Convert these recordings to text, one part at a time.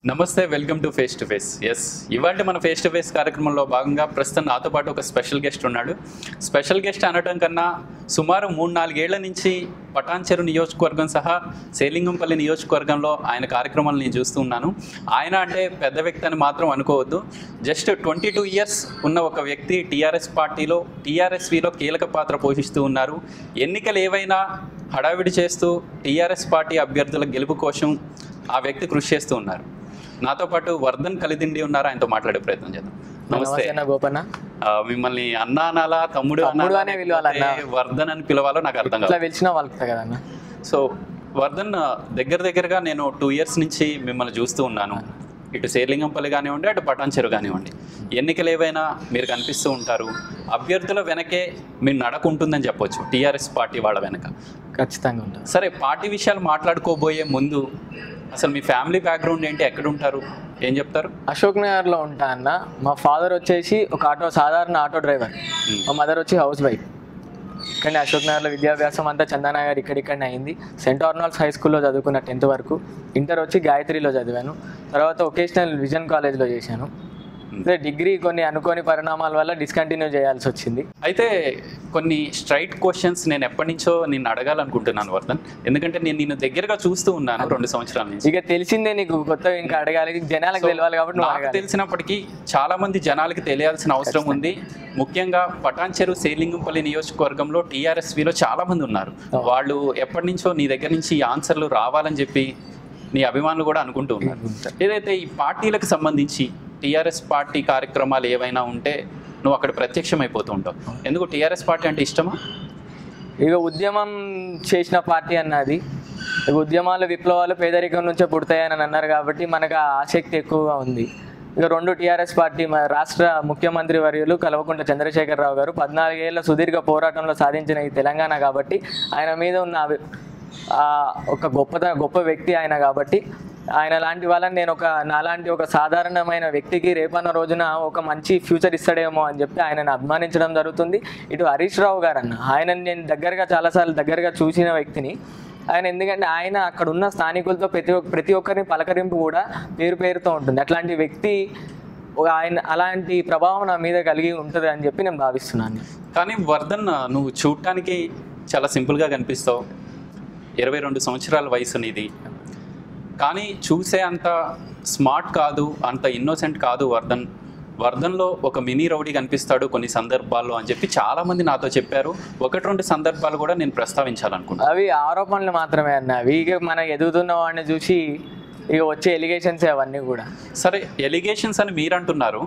నమస్తే welcome to face to face S ఇవాళ మన ఫేస్ టు ఫేస్ కార్యక్రమంలో భాగంగా ప్రస్తుతం నాతో పాటు ఒక స్పెషల్ గెస్ట్ ఉన్నాడు స్పెషల్ గెస్ట్ అనడం కన్నా సుమారు మూడు నాలుగేళ్ల నుంచి పటాన్చెరు నియోజకవర్గం సహా సేలింగంపల్లి నియోజకవర్గంలో ఆయన కార్యక్రమాలను నేను చూస్తూ ఉన్నాను ఆయన అంటే పెద్ద వ్యక్తి అని మాత్రం అనుకోవద్దు జస్ట్ ట్వంటీ టూ ఇయర్స్ ఉన్న ఒక వ్యక్తి టీఆర్ఎస్ పార్టీలో టీఆర్ఎస్విలో కీలక పాత్ర పోషిస్తూ ఉన్నారు ఎన్నికలు ఏవైనా హడావిడి చేస్తూ టీఆర్ఎస్ పార్టీ అభ్యర్థుల గెలుపు కోసం ఆ వ్యక్తి కృషి చేస్తూ ఉన్నారు నాతో పాటు వర్ధన్ కలిదిండి ఉన్నారు ఆయనతో మాట్లాడే ప్రయత్నం చేద్దాం నమస్తే నమస్తే అన్న గోపన్న ఆ, మిమ్మల్ని అన్న అనాలా తమ్ముడు తమ్ముడు అనాలా, అనే పిలవాలన్నా? లేకపోతే వర్ధన్ అని పిలవాలో నాకు అర్థం ఇట్లా కాదు పిలిచినా వాళ్ళకి కదన్న సో వర్ధన్ ఆ, దగ్గర దగ్గరగా నేను టూ ఇయర్స్ నుంచి మిమ్మల్ని చూస్తూ ఉన్నాను ఇటు శేర్లింగంపల్లి కానివ్వండి అటు పటాన్చెరు కానివ్వండి ఎన్నికలు ఏవైనా మీరు కనిపిస్తూ ఉంటారు అభ్యర్థుల వెనకే మీరు నడక ఉంటుందని చెప్పొచ్చు టీఆర్ఎస్ పార్టీ వాళ్ళ వెనక ఖచ్చితంగా ఉంటుంది సరే పార్టీ విషయాలు మాట్లాడుకోబోయే ముందు అసలు మీ ఫ్యామిలీ బ్యాక్గ్రౌండ్ ఏంటి ఎక్కడ ఉంటారు ఏం చెప్తారు అశోక్ నగర్లో ఉంటా అన్న మా ఫాదర్ వచ్చేసి ఒక ఆటో సాధారణ ఆటో డ్రైవర్ మా మదర్ వచ్చి హౌస్ వైఫ్ కానీ అశోక్ నగర్లో విద్యాభ్యాసం అంతా చందానగర్ ఇక్కడిక్కడనే అయింది సెంట్ ఆర్నాల్డ్స్ హై స్కూల్లో చదువుకున్న టెన్త్ వరకు ఇంటర్ వచ్చి గాయత్రిలో చదివాను తర్వాత ఒకేషనల్ విజన్ కాలేజ్లో చేశాను అదే డిగ్రీ కొన్ని అనుకోని పరిణామాల వల్ల డిస్కంటిన్యూ చేయాల్సి వచ్చింది అయితే కొన్ని స్ట్రైట్ క్వశ్చన్స్ నేను ఎప్పటి నుంచో నిన్ను అడగాలనుకుంటున్నాను వర్ధన్ ఎందుకంటే నేను నిన్ను దగ్గరగా చూస్తూ ఉన్నాను రెండు సంవత్సరాల నుంచి ఇక తెలిసిందే నీకు కొత్తగా ఇంకా అడగాలి జనాలకు తెలియాలి కాబట్టి నువ్వు నాకు అడగాలి తెలిసినప్పటికీ చాలా మంది జనాలకి తెలియాల్సిన అవసరం ఉంది ముఖ్యంగా పటాన్చెరు సేలింగంపల్లి నియోజకవర్గంలో టీఆర్ఎస్విలో చాలా మంది ఉన్నారు వాళ్ళు ఎప్పటి నుంచో నీ దగ్గర నుంచి ఈ ఆన్సర్లు రావాలని చెప్పి నీ అభిమానులు కూడా అనుకుంటూ ఉన్నారు ఏదైతే ఈ పార్టీలకు సంబంధించి టీఆర్ఎస్ పార్టీ కార్యక్రమాలు ఏవైనా ఉంటే నువ్వు అక్కడ ప్రత్యక్షమైపోతూ ఉంటావు ఎందుకు టీఆర్ఎస్ పార్టీ అంటే ఇష్టమా ఇక ఉద్యమం చేసిన పార్టీ అన్నది ఇక ఉద్యమాలు విప్లవాలు పేదరికం నుంచే పుడతాయని అన్నారు కాబట్టి మనకు ఆ ఆసక్తి ఎక్కువగా ఉంది ఇక రెండు టీఆర్ఎస్ పార్టీ మన రాష్ట్ర ముఖ్యమంత్రి వర్యులు కల్వకుంట్ల చంద్రశేఖరరావు గారు పద్నాలుగేళ్ల సుదీర్ఘ పోరాటంలో సాధించిన ఈ తెలంగాణ కాబట్టి ఆయన మీద ఉన్న అవి- ఆ ఒక గొప్ప గొప్ప వ్యక్తి ఆయన కాబట్టి ఆయన లాంటి వాళ్ళని నేను ఒక నాలాంటి ఒక సాధారణమైన వ్యక్తికి రేపన్న రోజున ఒక మంచి ఫ్యూచర్ ఇస్తాడేమో అని చెప్పి ఆయనను అభిమానించడం జరుగుతుంది ఇటు హరీష్ రావు గారు అన్న ఆయనని నేను దగ్గరగా చాలాసార్లు దగ్గరగా చూసిన వ్యక్తిని ఆయన ఎందుకంటే ఆయన అక్కడ ఉన్న స్థానికులతో ప్రతి ఒక్క ప్రతి ఒక్కరిని పలకరింపు కూడా పేరు పేరుతో ఉంటుంది అట్లాంటి వ్యక్తి ఒక ఆయన అలాంటి ప్రభావం నా మీద కలిగి ఉంటుంది అని చెప్పి నేను భావిస్తున్నాను కానీ వర్ధన్ నువ్వు చూడటానికి చాలా సింపుల్గా కనిపిస్తావు ఇరవై రెండు సంవత్సరాల వయసు నీది కానీ చూసే అంత స్మార్ట్ కాదు అంత ఇన్నోసెంట్ కాదు వర్ధన్ వర్ధన్లో ఒక మినీ రౌడీ కనిపిస్తాడు కొన్ని సందర్భాల్లో అని చెప్పి చాలా మంది నాతో చెప్పారు ఒకటి రెండు సందర్భాలు కూడా నేను ప్రస్తావించాలనుకున్నాను అవి ఆరోపణలు మాత్రమే అన్న అవి ఇక మన ఎదుగుతున్న వాడిని చూసి ఇక వచ్చే ఎలిగేషన్స్ అవన్నీ కూడా సరే ఎలిగేషన్స్ అని మీరు అంటున్నారు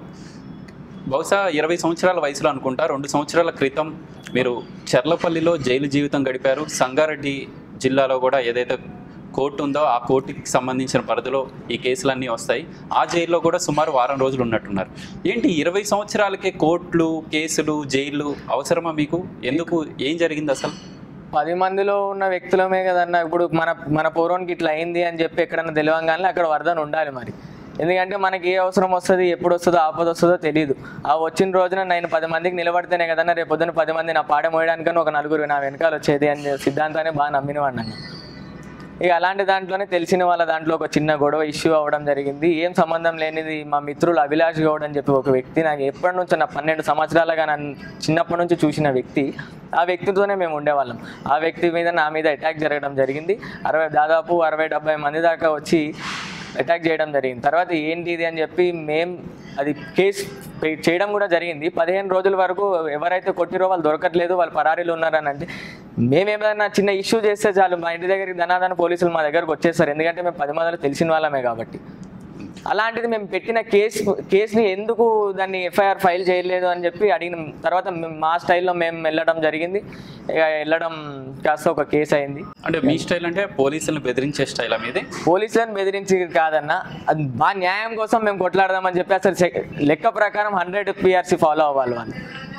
బహుశా ఇరవై సంవత్సరాల వయసులో అనుకుంటా రెండు సంవత్సరాల క్రితం మీరు చెర్లపల్లిలో జైలు జీవితం గడిపారు సంగారెడ్డి జిల్లాలో కూడా ఏదైతే కోర్టు ఉందో ఆ కోర్టుకి సంబంధించిన పరిధిలో ఈ కేసులన్నీ వస్తాయి ఆ జైల్లో కూడా సుమారు వారం రోజులు ఉన్నట్టున్నారు ఏంటి ఇరవై సంవత్సరాలకే కోర్టులు కేసులు జైళ్ళు అవసరమా మీకు ఎందుకు ఏం జరిగింది అసలు పది మందిలో ఉన్న వ్యక్తులమే కదన్న ఇప్పుడు మన మన పూర్వానికి ఇట్లా అయింది అని చెప్పి ఎక్కడన్నా తెలియంగానే అక్కడ వరదన ఉండాలి మరి ఎందుకంటే మనకి ఏ అవసరం వస్తుంది ఎప్పుడు వస్తుందో ఆపద వస్తుందో తెలియదు ఆ వచ్చిన రోజున నేను పది మందికి నిలబడితేనే కదన్నా రేపు పొద్దున్న పది మంది నా పాట మోయడానికన్నా ఒక నలుగురు నా వెనకాల వచ్చేది అని సిద్ధాంతాన్ని బాగా నమ్మిన వాడిని ఇక అలాంటి దాంట్లోనే తెలిసిన వాళ్ళ దాంట్లో ఒక చిన్న గొడవ ఇష్యూ అవ్వడం జరిగింది ఏం సంబంధం లేనిది మా మిత్రులు అభిలాష్ గౌడ్ అని చెప్పి ఒక వ్యక్తి నాకు ఎప్పటి నుంచో నా పన్నెండు సంవత్సరాలుగా నన్ను చిన్నప్పటి నుంచి చూసిన వ్యక్తి ఆ వ్యక్తితోనే మేము ఉండేవాళ్ళం ఆ వ్యక్తి మీద నా మీద అటాక్ జరగడం జరిగింది అరవై దాదాపు అరవై డెబ్బై మంది దాకా వచ్చి అటాక్ చేయడం జరిగింది తర్వాత ఏంటి ఇది అని చెప్పి మేం అది కేసు పె- చేయడం కూడా జరిగింది పదిహేను రోజుల వరకు ఎవరైతే కొట్టిరో వాళ్ళు దొరకట్లేదు వాళ్ళు పరారీలు ఉన్నారని అంటే మేము ఏమైనా చిన్న ఇష్యూ చేస్తే చాలు మా ఇంటి దగ్గరికి ధనాధన పోలీసులు మా దగ్గరకు వచ్చేస్తారు ఎందుకంటే మేము పది మందిలో తెలిసిన వాళ్ళమే కాబట్టి అలాంటిది మేము పెట్టిన కేసు కేసుని ఎందుకు దాన్ని ఎఫ్ఐఆర్ ఫైల్ చేయలేదు అని చెప్పి అడిగిన తర్వాత మేము మా స్టైల్లో మేము వెళ్ళడం జరిగింది ఇక వెళ్ళడం కాస్త ఒక కేసు అయింది అంటే మీ స్టైల్ అంటే పోలీసులను బెదిరించే స్టైల్ మీది పోలీసులను బెదిరించి కాదన్న అది మా న్యాయం కోసం మేము కొట్లాడదామని చెప్పి అసలు సెక్- లెక్క ప్రకారం హండ్రెడ్ పిఆర్సీ ఫాలో అవ్వాలి వాళ్ళు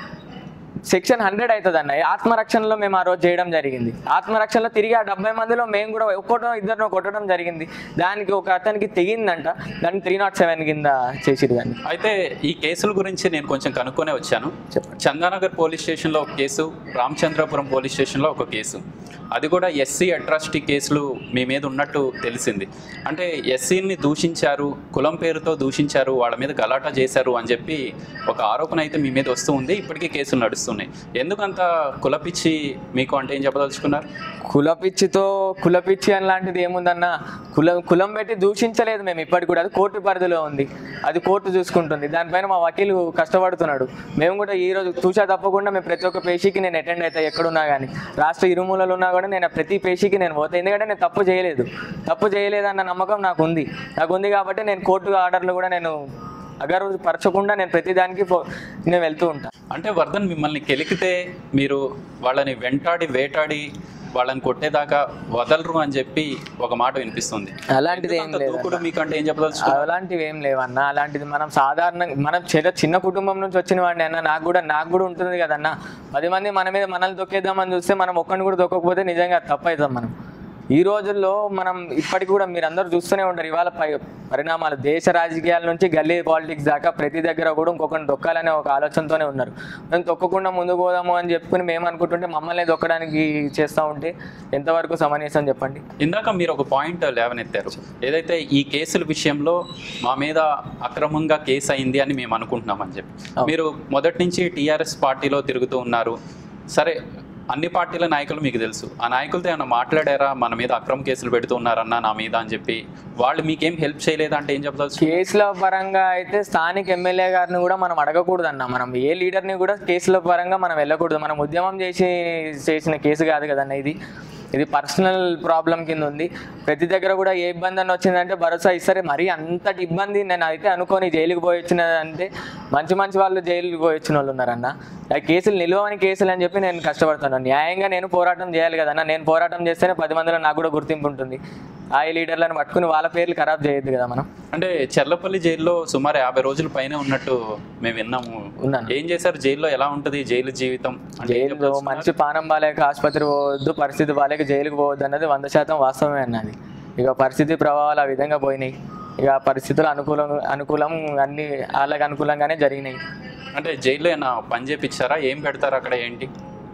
సెక్షన్ హండ్రెడ్ అవుతుంది అన్న ఆత్మరక్షణలో మేము ఆ రోజు చేయడం జరిగింది ఆత్మరక్షణలో తిరిగి ఆ డెబ్బై మందిలో మేము కూడా ఒక్కటో ఇద్దరినో కొట్టడం జరిగింది దానికి ఒక అతనికి తెగిందంట దాన్ని త్రీ నాట్ సెవెన్ కింద చేసిరు దాన్ని అయితే ఈ కేసుల గురించి నేను కొంచెం కనుక్కొనే వచ్చాను చెప్పండి చందానగర్ పోలీస్ స్టేషన్లో ఒక కేసు రామచంద్రపురం పోలీస్ స్టేషన్లో ఒక కేసు అది కూడా ఎస్సీ అట్రాసిటీ కేసులు మీ మీద ఉన్నట్టు తెలిసింది అంటే ఎస్సీని దూషించారు కులం పేరుతో దూషించారు వాళ్ళ మీద గలాటా చేశారు అని చెప్పి ఒక ఆరోపణ అయితే మీ మీద వస్తూ ఉంది ఇప్పటికీ కేసులు నడుస్తున్నాయి ఎందుకంత కులపిచ్చి మీకు అంటే ఏం చెప్పదలుచుకున్నారు కులపిచ్చితో కులపిచ్చి అని లాంటిది ఏముందన్న కులం కులం పెట్టి దూషించలేదు మేము ఇప్పటికి కూడా అది కోర్టు పరిధిలో ఉంది అది కోర్టు చూసుకుంటుంది దానిపైన మా వకీలు కష్టపడుతున్నాడు మేము కూడా ఈ రోజు తూచా తప్పకుండా మేము ప్రతి ఒక్క పేషీకి నేను అటెండ్ అవుతా ఎక్కడున్నా కానీ రాష్ట్ర ఇరుమూలలో ఉన్నా కూడా నేను ప్రతి పేషీకి నేను పోతాను ఎందుకంటే నేను తప్పు చేయలేదు తప్పు చేయలేదు అన్న నమ్మకం నాకు ఉంది నాకు ఉంది కాబట్టి నేను కోర్టు ఆర్డర్లు కూడా నేను అగరు పరచకుండా నేను ప్రతి దానికి పో- నేను వెళ్తూ ఉంటాను అంటే వర్ధన్ మిమ్మల్ని కెలికితే మీరు వాళ్ళని వెంటాడి వేటాడి వాళ్ళని కొట్టేదాకా వదలరు అని చెప్పి ఒక మాట వినిపిస్తుంది అలాంటిది ఏం ఎందుకంత లేదు దూకుడు మీకు అంటే ఏం చెప్పదలుచుకున్నారు అలాంటివి ఏం లేవన్న అలాంటిది మనం సాధారణంగా మనం చిన్న చిన్న కుటుంబం నుంచి వచ్చిన వాడిని అన్న నాకు కూడా నాకు కూడా ఉంటుంది కదన్న పది మంది మన మీద మనల్ని దొక్కేద్దామని చూస్తే మనం ఒక్కడిని కూడా దొక్కకపోతే నిజంగా తప్పు అవుతాం మనం ఈ రోజుల్లో మనం ఇప్పటికి కూడా మీరు అందరూ చూస్తూనే ఉంటారు ఇవాళ పై- పరిణామాలు దేశ రాజకీయాల నుంచి గల్లీ పాలిటిక్స్ దాకా ప్రతి దగ్గర కూడా ఇంకొకరిని దొక్కాలనే ఒక ఆలోచనతోనే ఉన్నారు మేము తొక్కకుండా ముందుకు పోదాము అని చెప్పుకుని మేము అనుకుంటుంటే మమ్మల్ని దొక్కడానికి చేస్తూ ఉంటే ఎంతవరకు సమంజసం చెప్పండి ఇందాక మీరు ఒక పాయింట్ లేవనెత్తారు ఏదైతే ఈ కేసుల విషయంలో మా మీద అక్రమంగా కేసు అయింది అని మేము అనుకుంటున్నామని చెప్పి అవును. మీరు మొదటి నుంచి టీఆర్ఎస్ పార్టీలో తిరుగుతూ ఉన్నారు సరే అన్ని పార్టీల నాయకులు మీకు తెలుసు ఆ నాయకులతో ఏమైనా మాట్లాడారా మన మీద అక్రమ కేసులు పెడుతూ ఉన్నారన్నా నా మీద అని చెప్పి వాళ్ళు మీకేం హెల్ప్ చేయలేదా అంటే ఏం చెప్పదలుచు కేసుల పరంగా అయితే స్థానిక ఎమ్మెల్యే గారిని కూడా మనం అడగకూడదు అన్న మనం ఏ లీడర్ని కూడా కేసుల పరంగా మనం వెళ్ళకూడదు మనం ఉద్యమం చేసి చేసిన కేసు కాదు కదన్న ఇది ఇది పర్సనల్ ప్రాబ్లం కింద ఉంది ప్రతి దగ్గర కూడా ఏ ఇబ్బంది అని వచ్చిందంటే భరోసా ఇస్తారు మరీ అంతటి ఇబ్బంది నేను అయితే అనుకోని జైలుకి పోయి వచ్చినదంటే మంచి మంచి వాళ్ళు జైలుకి పోయి వచ్చిన వాళ్ళు ఉన్నారన్న ఆ కేసులు నిలువని కేసులు అని చెప్పి నేను కష్టపడుతున్నాను న్యాయంగా నేను పోరాటం చేయాలి కదన్న నేను పోరాటం చేస్తేనే పది మందిలో నాకు కూడా గుర్తింపు ఉంటుంది ఆ లీడర్లను పట్టుకుని వాళ్ళ పేర్లు ఖరాబ్ చేయొద్దు కదా మనం అంటే చెర్లపల్లి జైల్లో సుమారు యాభై రోజుల పైనే ఉన్నట్టు మేము విన్నాము ఉన్నాను ఏం చేశారు జైల్లో ఎలా ఉంటుంది జైలు జీవితం అంటే ఏం జైలు చెప్పదలుచుకున్నారు? మంచి పానం బాలేక ఆసుపత్రి పోవద్దు పరిస్థితి బాలేక జైలుకు పోవద్దు అన్నది వంద శాతం వాస్తవమే అన్నది ఇక పరిస్థితి ప్రభావాలు ఆ విధంగా పోయినాయి ఇక ఆ పరిస్థితులు అనుకూలం అనుకూలం అన్ని వాళ్ళకి అనుకూలంగానే జరిగినాయి అంటే జైల్లో ఏమైనా పని చేపించారా ఏం పెడతారు అక్కడ ఏంటి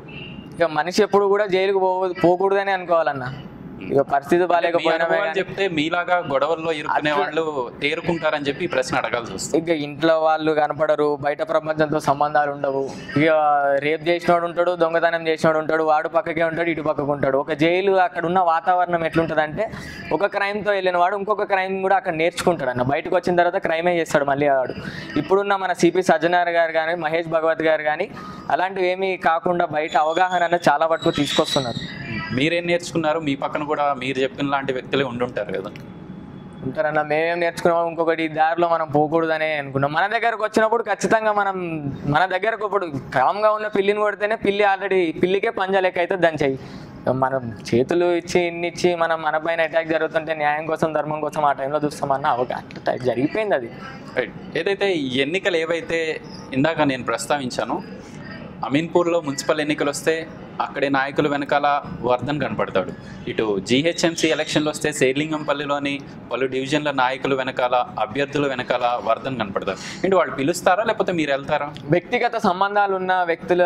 ఇక మనిషి ఎప్పుడు కూడా జైలుకు పో పోకూడదని అనుకోవాలన్న ఇక పరిస్థితి మీ బాగాలేకపోయినా అనుభవాలు చెప్తే మీలాగా గొడవల్లో ఇరుక్కునే వాళ్ళు తేరుకుంటారని చెప్పి ఈ ప్రశ్న అడగాల్సి వస్తుంది ఇక ఇంట్లో వాళ్ళు కనపడరు బయట ప్రపంచంతో సంబంధాలు ఉండవు ఇక రేప్ చేసినోడు ఉంటాడు దొంగతనం చేసినోడు ఉంటాడు వాడు పక్కకే ఉంటాడు ఇటు పక్కకు ఉంటాడు ఒక జైలు అక్కడ ఉన్న వాతావరణం ఎట్లుంటుందంటే ఒక క్రైమ్తో వెళ్ళిన వాడు ఇంకొక క్రైమ్ కూడా అక్కడ నేర్చుకుంటాడు అన్న బయటకు వచ్చిన తర్వాత క్రైమే చేస్తాడు మళ్ళీ వాడు ఇప్పుడున్న మన సిపి సజ్జనార్ గారు కానీ మహేష్ భగవత్ గారు కానీ అలాంటివి ఏమీ కాకుండా బయట అవగాహన అనేది చాలా వరకు తీసుకొస్తున్నారు మీరేం నేర్చుకున్నారు మీ పక్కన కూడా మీరు చెప్పిన లాంటి వ్యక్తులే ఉండుంటారు కదా ఉంటారన్న మేమేం నేర్చుకున్నాం ఇంకొకటి ఈ దారిలో మనం పోకూడదనే అనుకున్నాం మన దగ్గరకు వచ్చినప్పుడు ఖచ్చితంగా మనం మన దగ్గరకు ఇప్పుడు కామ్గా ఉన్న పిల్లిని కొడితేనే పిల్లి ఆల్రెడీ పిల్లికే పంజా లెక్క అయితే దాని చెయ్యి మనం చేతులు ఇచ్చి ఇన్ని ఇచ్చి మనం మన పైన అటాక్ జరుగుతుంటే న్యాయం కోసం ధర్మం కోసం ఆ టైంలో చూస్తామన్న అవగాహన జరిగిపోయింది అది రైట్ ఏదైతే ఈ ఎన్నికలు ఏవైతే ఇందాక నేను ప్రస్తావించానో అమీన్పూర్లో మున్సిపల్ ఎన్నికలు వస్తే అక్కడి నాయకులు వెనకాల వర్ధన్ కనపడతాడు ఇటు జీహెచ్ఎంసీ ఎలక్షన్లు వస్తే శేర్లింగంపల్లిలోని పలు డివిజన్ల నాయకులు వెనకాల అభ్యర్థుల వెనకాల వర్ధన్ కనపడతారు ఏంటి వాళ్ళు పిలుస్తారా లేకపోతే మీరు వెళ్తారా వ్యక్తిగత సంబంధాలు ఉన్న వ్యక్తుల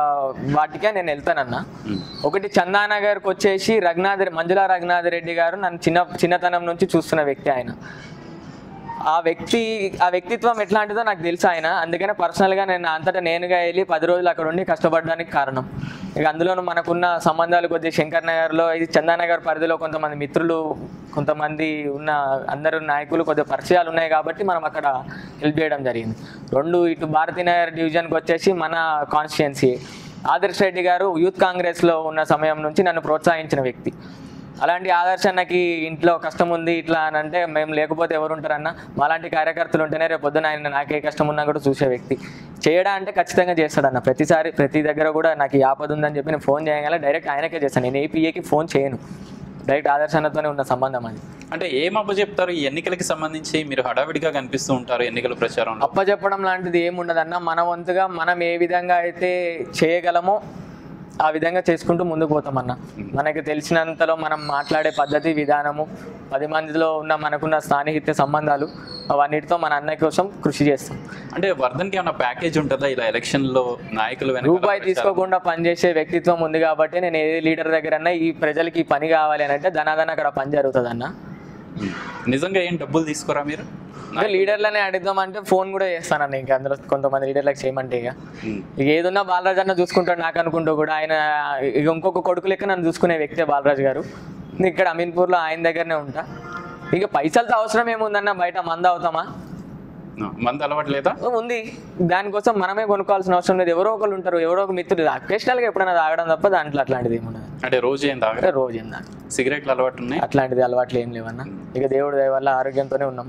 వాటికే నేను వెళ్తానన్నా మ్మ్. ఒకటి చందానగర్కి వచ్చేసి రఘునాథ్ మంజుల రఘునాథ్ రెడ్డి గారు నన్ను చిన్న చిన్నతనం నుంచి చూస్తున్న వ్యక్తి ఆయన ఆ వ్యక్తి ఆ వ్యక్తిత్వం ఎట్లాంటిదో నాకు తెలుసు ఆయన అందుకనే పర్సనల్గా నేను అంతటా నేనుగా వెళ్ళి పది రోజులు అక్కడ ఉండి కష్టపడడానికి కారణం ఇక అందులోనూ మనకున్న సంబంధాలు కొద్దిగా శంకర్ నగర్లో ఇది చందానగర్ పరిధిలో కొంతమంది మిత్రులు కొంతమంది ఉన్న అందరు నాయకులు కొద్దిగా పరిచయాలు ఉన్నాయి కాబట్టి మనం అక్కడ హెల్ప్ చేయడం జరిగింది రెండు ఇటు భారతీనగర్ డివిజన్కి వచ్చేసి మన కాన్స్టిట్యున్సీ ఆదర్శ్ రెడ్డి గారు యూత్ కాంగ్రెస్లో ఉన్న సమయం నుంచి నన్ను ప్రోత్సహించిన వ్యక్తి అలాంటి ఆదర్శన్నకి ఇంట్లో కష్టం ఉంది ఇట్లా అని అంటే మేము లేకపోతే ఎవరు ఉంటారన్న మాలాంటి కార్యకర్తలు ఉంటేనే రేపు పొద్దున ఆయన నాకే కష్టం ఉన్నా కూడా చూసే వ్యక్తి చేయడా అంటే ఖచ్చితంగా చేస్తాడన్న ప్రతిసారి ప్రతి దగ్గర కూడా నాకు ఈ ఆపద ఉందని చెప్పి నేను ఫోన్ చేయగల డైరెక్ట్ ఆయనకే చేస్తాను నేను ఏపీఏకి ఫోన్ చేయను డైరెక్ట్ ఆదర్శన్నతోనే ఉన్న సంబంధం అది అంటే ఏం చెప్తారు ఈ ఎన్నికలకి సంబంధించి మీరు హడావిడిగా కనిపిస్తూ ఉంటారు ఎన్నికల ప్రచారంలో అప్పచెప్పడం లాంటిది ఏముండదన్న మన వంతుగా మనం ఏ విధంగా అయితే చేయగలమో ఆ విధంగా చేసుకుంటూ ముందుకు పోతామన్న మనకి తెలిసినంతలో మనం మాట్లాడే పద్ధతి విధానము పది మందిలో ఉన్న మనకున్న సాన్నిహిత్య సంబంధాలు అవన్నిటితో మన అన్నయ్య కోసం కృషి చేస్తాం అంటే వర్ధన్కి ఏమైనా ప్యాకేజ్ ఉంటుందా ఇలా ఎలక్షన్ లో నాయకులు వెనకాల రూపాయి ప్రచారం- తీసుకోకుండా పనిచేసే వ్యక్తిత్వం ఉంది కాబట్టి నేను ఏ లీడర్ దగ్గర ఈ ప్రజలకి ఈ పని కావాలి అని అంటే ధనాధన అక్కడ పని జరుగుతుంది అన్న ఉమ్. నిజంగా ఏం డబ్బులు తీసుకోరా మీరు ఇంకా లీడర్లనే అడుగుదామంటే ఫోన్ కూడా చేస్తానన్న ఇంకా అందులో కొంతమంది లీడర్లకు చేయమంటే ఇక ఉమ్. ఇక ఏదున్నా బాలరాజు అన్న చూసుకుంటాడు నాకు అనుకుంటూ కూడా ఆయన ఇక ఇంకొక కొడుకు లెక్క నన్ను చూసుకునే వ్యక్తే బాలరాజు గారు ఇక్కడ అమీన్పూర్లో ఆయన దగ్గరనే ఉంటా ఇక పైసలతో అవసరం ఏముందన్న బయట మంద అవుతామా ఆ, మంది అలవాటు లేదా ఉంది దానికోసం మనమే కొనుక్కోవాల్సిన అవసరం లేదు ఎవరో ఒకరు ఉంటారు ఎవరో ఒక మిత్రుడు అకేషనల్గా ఎప్పుడైనా తాగడం తప్ప దాంట్లో అట్లాంటిది ఏమున్నది అంటే రోజు ఏం తాగరా అంటే రోజు ఏందా సిగరెట్లు అలవాటు ఉన్నాయి అట్లాంటిది అలవాట్లు ఏం లేవన్న ఇక దేవుడి దయ వల్ల ఆరోగ్యంతోనే ఉన్నాం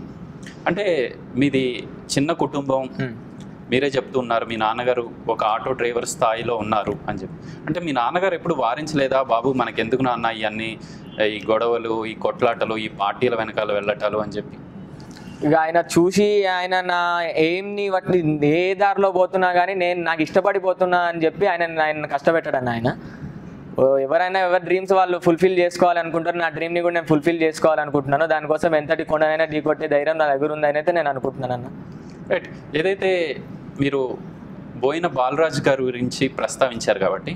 అంటే మీది చిన్న కుటుంబం హ్మ్. మీరే చెప్తున్నారు మీ నాన్నగారు ఒక ఆటో డ్రైవర్ స్థాయిలో ఉన్నారు అని చెప్పి అంటే మీ నాన్నగారు ఎప్పుడు వారించలేదా బాబు మనకెందుకు నాన్న ఇవన్నీ ఈ గొడవలు ఈ కొట్లాటలు ఈ పార్టీల వెనకాల వెళ్ళటాలు అని చెప్పి ఇక ఆయన చూసి ఆయన నా ఏంని వాటిని ఏ దారిలో పోతున్నా కానీ నేను నాకు ఇష్టపడిపోతున్నా అని చెప్పి ఆయన ఆయన కష్టపెట్టాడన్న ఆయన ఓ, ఎవరైనా ఎవరి డ్రీమ్స్ వాళ్ళు ఫుల్ఫిల్ చేసుకోవాలనుకుంటారు నా డ్రీమ్ని కూడా నేను ఫుల్ఫిల్ చేసుకోవాలనుకుంటున్నాను దానికోసం ఎంతటి కొండనైనా ఢీకొట్టే ధైర్యం నా దగ్గర ఉందని అయితే నేను అనుకుంటున్నాను అన్న రైట్ ఏదైతే మీరు బోయిన బాలరాజు గారి గురించి ప్రస్తావించారు కాబట్టి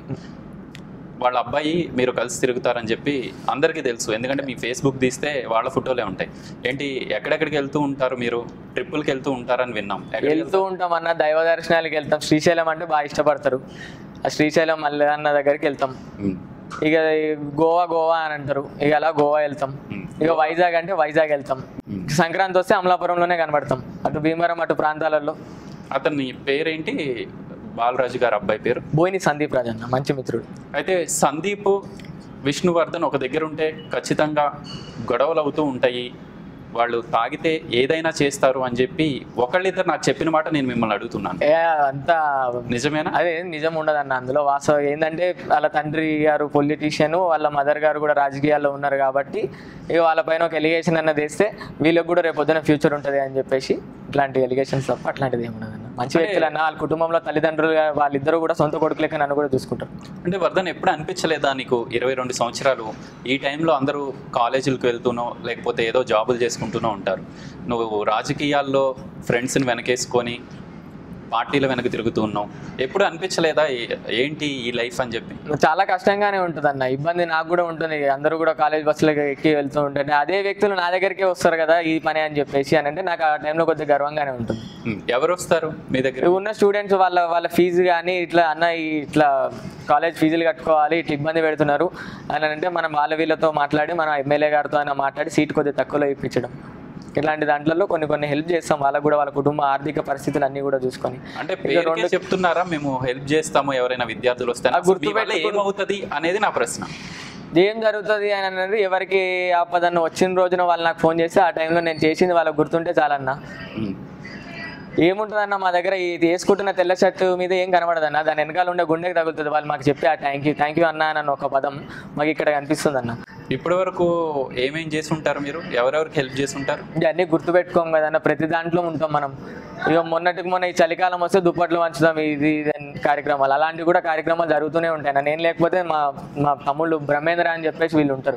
వాళ్ళ అబ్బాయి మీరు కలిసి తిరుగుతారని చెప్పి అందరికీ తెలుసు ఎందుకంటే మీ ఫేస్బుక్ తీస్తే వాళ్ళ ఫోటోలే ఉంటాయి ఏంటి ఎక్కడెక్కడికి వెళ్తూ ఉంటారు మీరు ట్రిప్పులకి వెళ్తూ ఉంటారని విన్నాం ఎక్కడికి వెళ్తూ ఉంటాం అన్న దైవ దర్శనాలకి వెళ్తాం శ్రీశైలం అంటే బాగా ఇష్టపడతారు ఆ శ్రీశైలం మల్లె అన్న దగ్గరికి వెళ్తాం ఉమ్, ఇక ఈ గోవా గోవా అని అంటారు ఇక అలా గోవా వెళ్తాం ఉమ్, ఇక వైజాగ్ అంటే వైజాగ్ వెళ్తాం ఉమ్. సంక్రాంతి వస్తే అమలాపురంలోనే కనబడతాం అటు భీమవరం అటు ప్రాంతాలలో అతని పేరేంటి బాలరాజు గారి అబ్బాయి పేరు బోయిని సందీప్ రాజ్ అన్న మంచి మిత్రుడు అయితే సందీప్ విష్ణువర్ధన్ ఒక దగ్గర ఉంటే ఖచ్చితంగా గొడవలు అవుతూ ఉంటాయి వాళ్ళు తాగితే ఏదైనా చేస్తారు అని చెప్పి ఒకళ్ళిద్దరు నాకు చెప్పిన మాట నేను మిమ్మల్ని అడుగుతున్నాను ఏ అంతా నిజమేనా అదే నిజం ఉండదన్న అందులో వాస్తవం ఏంటంటే వాళ్ళ తండ్రి గారు పొలిటీషియన్ వాళ్ళ మదర్ గారు కూడా రాజకీయాల్లో ఉన్నారు కాబట్టి ఇక వాళ్ళపైన ఒక ఎలిగేషన్ అన్నది వేస్తే వీళ్ళకి కూడా రేపు పొద్దున ఫ్యూచర్ ఉంటుంది అని చెప్పేసి ఇట్లాంటి ఎలిగేషన్స్ తప్ప అట్లాంటిది ఏమి ఉండదన్న మంచి వ్యక్తులు అన్న వాళ్ళ కుటుంబంలో తల్లిదండ్రులు వాళ్ళిద్దరూ కూడా సొంత కొడుకు లెక్క నన్ను కూడా చూసుకుంటారు అంటే వర్ధన్ ఎప్పుడు అనిపించలేదా నీకు ఇరవై రెండు సంవత్సరాలు ఈ టైంలో అందరూ కాలేజీలకు వెళ్తూనో లేకపోతే ఏదో జాబులు చేసుకుంటూనో ఉంటారు నువ్వు రాజకీయాల్లో ఫ్రెండ్స్ని వెనకేసుకొని పార్టీల వెనక తిరుగుతూ ఉన్నావు ఎప్పుడు అనిపించలేదా ఏ- ఏంటి ఈ లైఫ్ అని చెప్పి చాలా కష్టంగానే ఉంటుంది అన్న ఇబ్బంది నాకు కూడా ఉంటుంది అందరూ కూడా కాలేజ్ బస్సులకు ఎక్కి వెళ్తూ ఉంటే అదే వ్యక్తులు నా దగ్గరికే వస్తారు కదా ఈ పని అని చెప్పేసి అని అంటే నాకు ఆ టైంలో కొద్దిగా గర్వంగానే ఉంటుంది ఉమ్, ఎవరు వస్తారు మీ దగ్గర ఇక్కడ ఉన్న స్టూడెంట్స్ వాళ్ళ వాళ్ళ ఫీజు కానీ ఇట్లా అన్న ఈ ఇట్లా కాలేజ్ ఫీజులు కట్టుకోవాలి ఇట్లా ఇబ్బంది పెడుతున్నారు అని అంటే మనం వాళ్ళ వీళ్ళతో మాట్లాడి మన ఎమ్మెల్యే గారితో అయినా మాట్లాడి సీట్ కొద్దిగా తక్కువలో ఇప్పించడం ఇట్లాంటి దాంట్లో కొన్ని కొన్ని హెల్ప్ చేస్తాం వాళ్ళకు కూడా వాళ్ళ కుటుంబ ఆర్థిక పరిస్థితులు అన్నీ కూడా చూసుకొని అంటే పేరుకే చెప్తున్నారా మేము హెల్ప్ చేస్తాము ఎవరైనా విద్యార్థులు వస్తే ఆ గుర్తు మీ వల్ల ఏమవుతుంది అనేది నా ప్రశ్న ఏం జరుగుతుంది అని అనేది ఎవరికి ఆపదన్న వచ్చిన రోజున వాళ్ళు నాకు ఫోన్ చేస్తే ఆ టైంలో నేను చేసింది వాళ్ళకి గుర్తుంటే చాలన్నా ఉమ్, ఏముంటుందన్న మా దగ్గర ఇది వేసుకుంటున్న తెల్ల షర్టు మీద ఏం కనబడదన్న దాని వెనకాల ఉండే గుండెకి తగులుతుంది వాళ్ళు మాకు చెప్పి ఆ థ్యాంక్ యూ థ్యాంక్ యూ అన్న అని ఒక పదం మాకు ఇక్కడ కనిపిస్తుంది అన్న ఇప్పటి వరకు ఏమేం చేసి ఉంటారు మీరు ఎవరెవరికి హెల్ప్ చేసి ఉంటారు ఇవన్నీ గుర్తుపెట్టుకోం కదన్న ప్రతి దాంట్లో ఉంటాం మనం ఇక మొన్నటికి మొన్న ఈ చలికాలం వస్తే దుప్పట్లు పంచుదాం ఇది ఇది అని కార్యక్రమాలు అలాంటివి కూడా కార్యక్రమాలు జరుగుతూనే ఉంటాయి అన్న నేను లేకపోతే మా మా తమ్ముళ్ళు బ్రహ్మేంద్ర అని చెప్పేసి వీళ్ళు ఉంటారు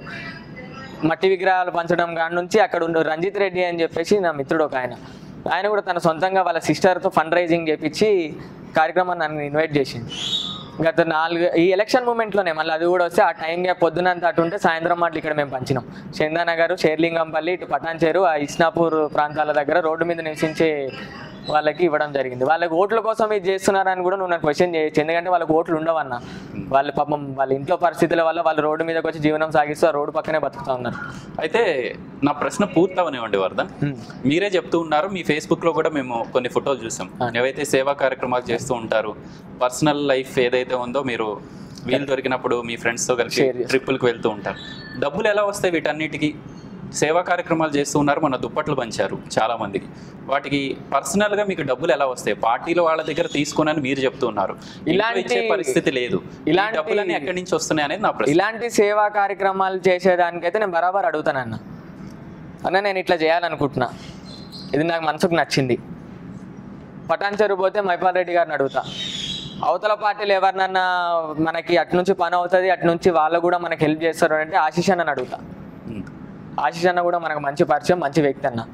మట్టి విగ్రహాలు పంచడం కాడి నుంచి అక్కడ ఉండే రంజిత్ రెడ్డి అని చెప్పేసి నా మిత్రుడు ఒక ఆయన ఆయన కూడా తన సొంతంగా వాళ్ళ సిస్టర్తో ఫండ్ రైజింగ్ చేపించి కార్యక్రమాన్ని నన్ను ఇన్వైట్ చేసింది గత నాలుగు ఈ ఎలక్షన్ మూమెంట్లోనే మళ్ళీ అది కూడా వస్తే ఆ టైం గ్యాప్ పొద్దునంత అటు ఉంటే సాయంత్రం మాటలు ఇక్కడ మేము పంచినాం చందానగర్ షేర్లింగంపల్లి ఇటు పటాన్చేరు ఆ ఇస్నాపూర్ ప్రాంతాల దగ్గర రోడ్డు మీద నివసించే వాళ్ళకి ఇవ్వడం జరిగింది వాళ్ళకి ఓట్ల కోసం ఇది చేస్తున్నారని కూడా నువ్వు నన్ను క్వశ్చన్ చేయొచ్చు ఎందుకంటే వాళ్ళకి ఓట్లు ఉండవన్న వాళ్ళ పాపం వాళ్ళ ఇంట్లో పరిస్థితుల వల్ల వాళ్ళు రోడ్డు మీదకి వచ్చి జీవనం సాగిస్తూ ఆ రోడ్డు పక్కనే బతుకుతా ఉన్నారు అయితే నా ప్రశ్న పూర్తవనివ్వండి వర్ధన్ హ్మ్. మీరే చెప్తూ ఉన్నారు మీ ఫేస్బుక్ లో కూడా మేము కొన్ని ఫోటోలు చూసాం ఏవైతే సేవా కార్యక్రమాలు చేస్తూ ఉంటారు పర్సనల్ లైఫ్ ఏదైతే ఉందో మీరు వీలు దొరికినప్పుడు మీ ఫ్రెండ్స్ తో కలిసి Share చేస్తాం. ట్రిప్పులకు వెళ్తూ ఉంటారు డబ్బులు ఎలా వస్తాయి వీటన్నిటికీ సేవా కార్యక్రమాలు చేస్తూ ఉన్నారు మన దుప్పట్లు పంచారు చాలా మందికి వాటికి పర్సనల్ గా మీకు డబ్బులు ఎలా వస్తాయి పార్టీలో వాళ్ళ దగ్గర తీసుకుని మీరు చెప్తూ ఉన్నారు ఇంట్లో ఇలాంటి- ఇచ్చే పరిస్థితి లేదు ఈ ఇలాంటి- డబ్బులన్నీ ఎక్కడి నుంచి వస్తున్నాయి అనేది నా ప్రశ్న ఇలాంటి సేవా కార్యక్రమాలు చేసేదానికైతే నేను బరాబర్ అడుగుతానన్న అన్న నేను ఇట్లా చేయాలనుకుంటున్నా ఇది నాకు మనసుకు నచ్చింది పటాన్ చెరువు పోతే మైపాల్ రెడ్డి గారిని అడుగుతా అవతల పార్టీలు ఎవరినన్నా మనకి అటు నుంచి పని అవుతుంది అటు నుంచి వాళ్ళు కూడా మనకి హెల్ప్ చేస్తారు అంటే ఆశీష్ అన్నని అడుగుతా ఉమ్. ఆశీష్ అన్న కూడా మనకు మంచి పరిచయం మంచి వ్యక్తి అన్న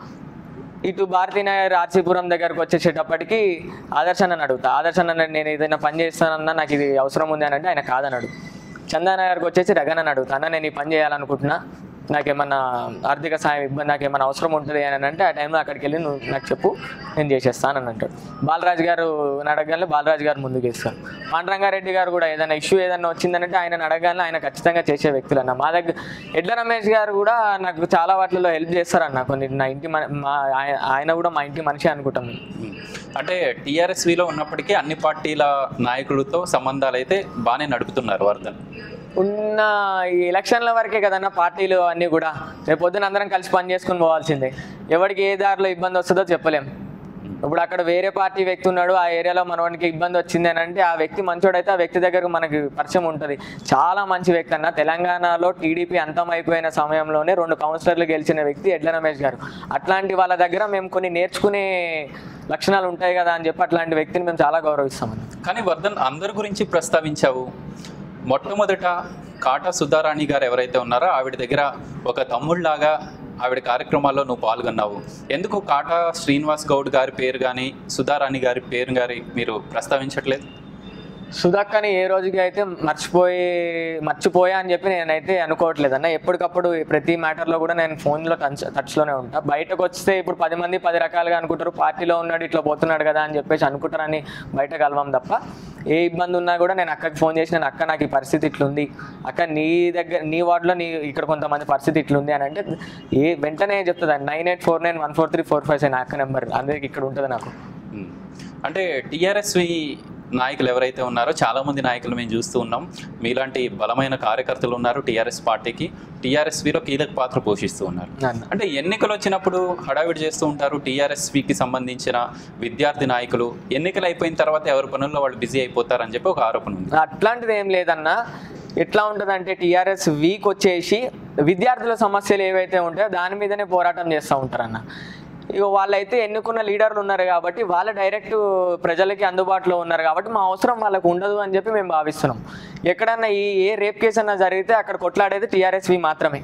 ఇటు భారతీనగర్ ఆర్సీపురం దగ్గరకు వచ్చేసేటప్పటికి ఆదర్శ్ అన్నని అడుగుతా ఆదర్శ్ అన్న నేను ఏదైనా పని చేస్తానన్నా నాకు ఇది అవసరం ఉంది అని అంటే ఆయన కాదన్నాడు చందానగర్కి వచ్చేసి రగనని అడుగుతా అన్న నేను ఈ పని చేయాలనుకుంటున్నా నాకేమన్నా ఆర్థిక సాయం ఇబ్బంది నాకేమన్నా అవసరం ఉంటుంది అని అంటే ఆ టైంలో అక్కడికి వెళ్ళి నువ్వు నాకు చెప్పు నేను చేసేస్తాను అని అంటాడు బాలరాజు గారు అడగగానే బాలరాజు గారు ముందుకు ఇస్తారు పాండరంగారెడ్డి గారు కూడా ఏదైనా ఇష్యూ ఏదైనా వచ్చిందంటే ఆయన అడగగానే ఆయన ఖచ్చితంగా చేసే వ్యక్తులు అన్న మా దగ్గర ఎడ్ల రమేష్ గారు కూడా నాకు చాలా వాటిలో హెల్ప్ చేస్తారన్న కొన్ని నా ఇంటి మన- మా ఆయన- ఆయన కూడా మా ఇంటి మనిషి అనుకుంటాం మేము. ఉమ్. అంటే టీఆర్ఎస్విలో ఉన్నప్పటికీ అన్ని పార్టీల నాయకులతో సంబంధాలు అయితే బాగానే నడుపుతున్నారు వర్ధన్ ఉన్న ఈ ఎలక్షన్ల వరకే కదన్న పార్టీలు అన్నీ కూడా రేపు పొద్దున అందరం కలిసి పని చేసుకుని పోవాల్సిందే ఎవరికి ఏ దారిలో ఇబ్బంది వస్తుందో చెప్పలేం ఇప్పుడు అక్కడ వేరే పార్టీ వ్యక్తి ఉన్నాడు ఆ ఏరియాలో మనవానికి ఇబ్బంది వచ్చింది అని అంటే ఆ వ్యక్తి మంచోడైతే ఆ వ్యక్తి దగ్గరకు మనకి పరిచయం ఉంటుంది చాలా మంచి వ్యక్తి అన్న తెలంగాణలో టీడీపీ అంతమైపోయిన సమయంలోనే రెండు కౌన్సిలర్లు గెలిచిన వ్యక్తి ఎడ్ల రమేష్ గారు అట్లాంటి వాళ్ళ దగ్గర మేము కొన్ని నేర్చుకునే లక్షణాలు ఉంటాయి కదా అని చెప్పి అట్లాంటి వ్యక్తిని మేము చాలా గౌరవిస్తామన్న కానీ వర్ధన్ అందరి గురించి ప్రస్తావించావు మొట్టమొదట కాటా సుధారాణి గారు ఎవరైతే ఉన్నారో ఆవిడ దగ్గర ఒక తమ్ముళ్లాగా ఆవిడ కార్యక్రమాల్లో నువ్వు పాల్గొన్నావు ఎందుకు కాటా శ్రీనివాస్ గౌడ్ గారి పేరు కానీ సుధారాణి గారి పేరు గారి మీరు ప్రస్తావించట్లేదు సుధాక్కని ఏ రోజుకి అయితే మర్చిపోయి మర్చిపోయా అని చెప్పి నేనైతే అనుకోవట్లేదు అన్న ఎప్పటికప్పుడు ప్రతి మ్యాటర్లో కూడా నేను ఫోన్లో టచ్ టచ్లోనే ఉంటా బయటకు వస్తే ఇప్పుడు పది మంది పది రకాలుగా అనుకుంటారు పార్టీలో ఉన్నాడు ఇట్లా పోతున్నాడు కదా అని చెప్పేసి అనుకుంటారని బయట కలవం తప్ప ఏ ఇబ్బంది ఉన్నా కూడా నేను అక్కకి ఫోన్ చేసి నేను అక్క నాకు ఈ పరిస్థితి ఇట్లుంది అక్క నీ దగ్గర నీ వార్డులో నీ ఇక్కడ కొంతమంది పరిస్థితి ఇట్లుంది అని అంటే ఏ వెంటనే చెప్తుంది nine eight four nine one four three four five నా అక్క నెంబర్ అందరికి ఇక్కడ ఉంటుంది నాకు ఉమ్. అంటే టీఆర్ఎస్వి నాయకులు ఎవరైతే ఉన్నారో చాలా మంది నాయకులు మేము చూస్తూ ఉన్నాం మీలాంటి బలమైన కార్యకర్తలు ఉన్నారు టీఆర్ఎస్ పార్టీకి టీఆర్ఎస్విలో కీలక పాత్ర పోషిస్తూ ఉన్నారు అన్న అంటే ఎన్నికలు వచ్చినప్పుడు హడావిడి చేస్తూ ఉంటారు టీఆర్ఎస్వికి సంబంధించిన విద్యార్థి నాయకులు ఎన్నికలు అయిపోయిన తర్వాత ఎవరి పనుల్లో వాళ్ళు బిజీ అయిపోతారని చెప్పి ఒక ఆరోపణ ఉంది అట్లాంటిది ఏం లేదన్న ఎట్లా ఉంటుందంటే టీఆర్ఎస్ వీక్ వచ్చేసి విద్యార్థుల సమస్యలు ఏవైతే ఉంటాయో దాని మీదనే పోరాటం చేస్తూ ఉంటారన్న ఇక వాళ్ళైతే ఎన్నుకున్న లీడర్లు ఉన్నారు కాబట్టి వాళ్ళ డైరెక్ట్ ప్రజలకి అందుబాటులో ఉన్నారు కాబట్టి మా అవసరం వాళ్ళకు ఉండదు అని చెప్పి మేము భావిస్తున్నాం ఎక్కడన్నా ఈ ఏ రేప్ కేసు అన్నా జరిగితే అక్కడ కొట్లాడేది టీఆర్ఎస్వి మాత్రమే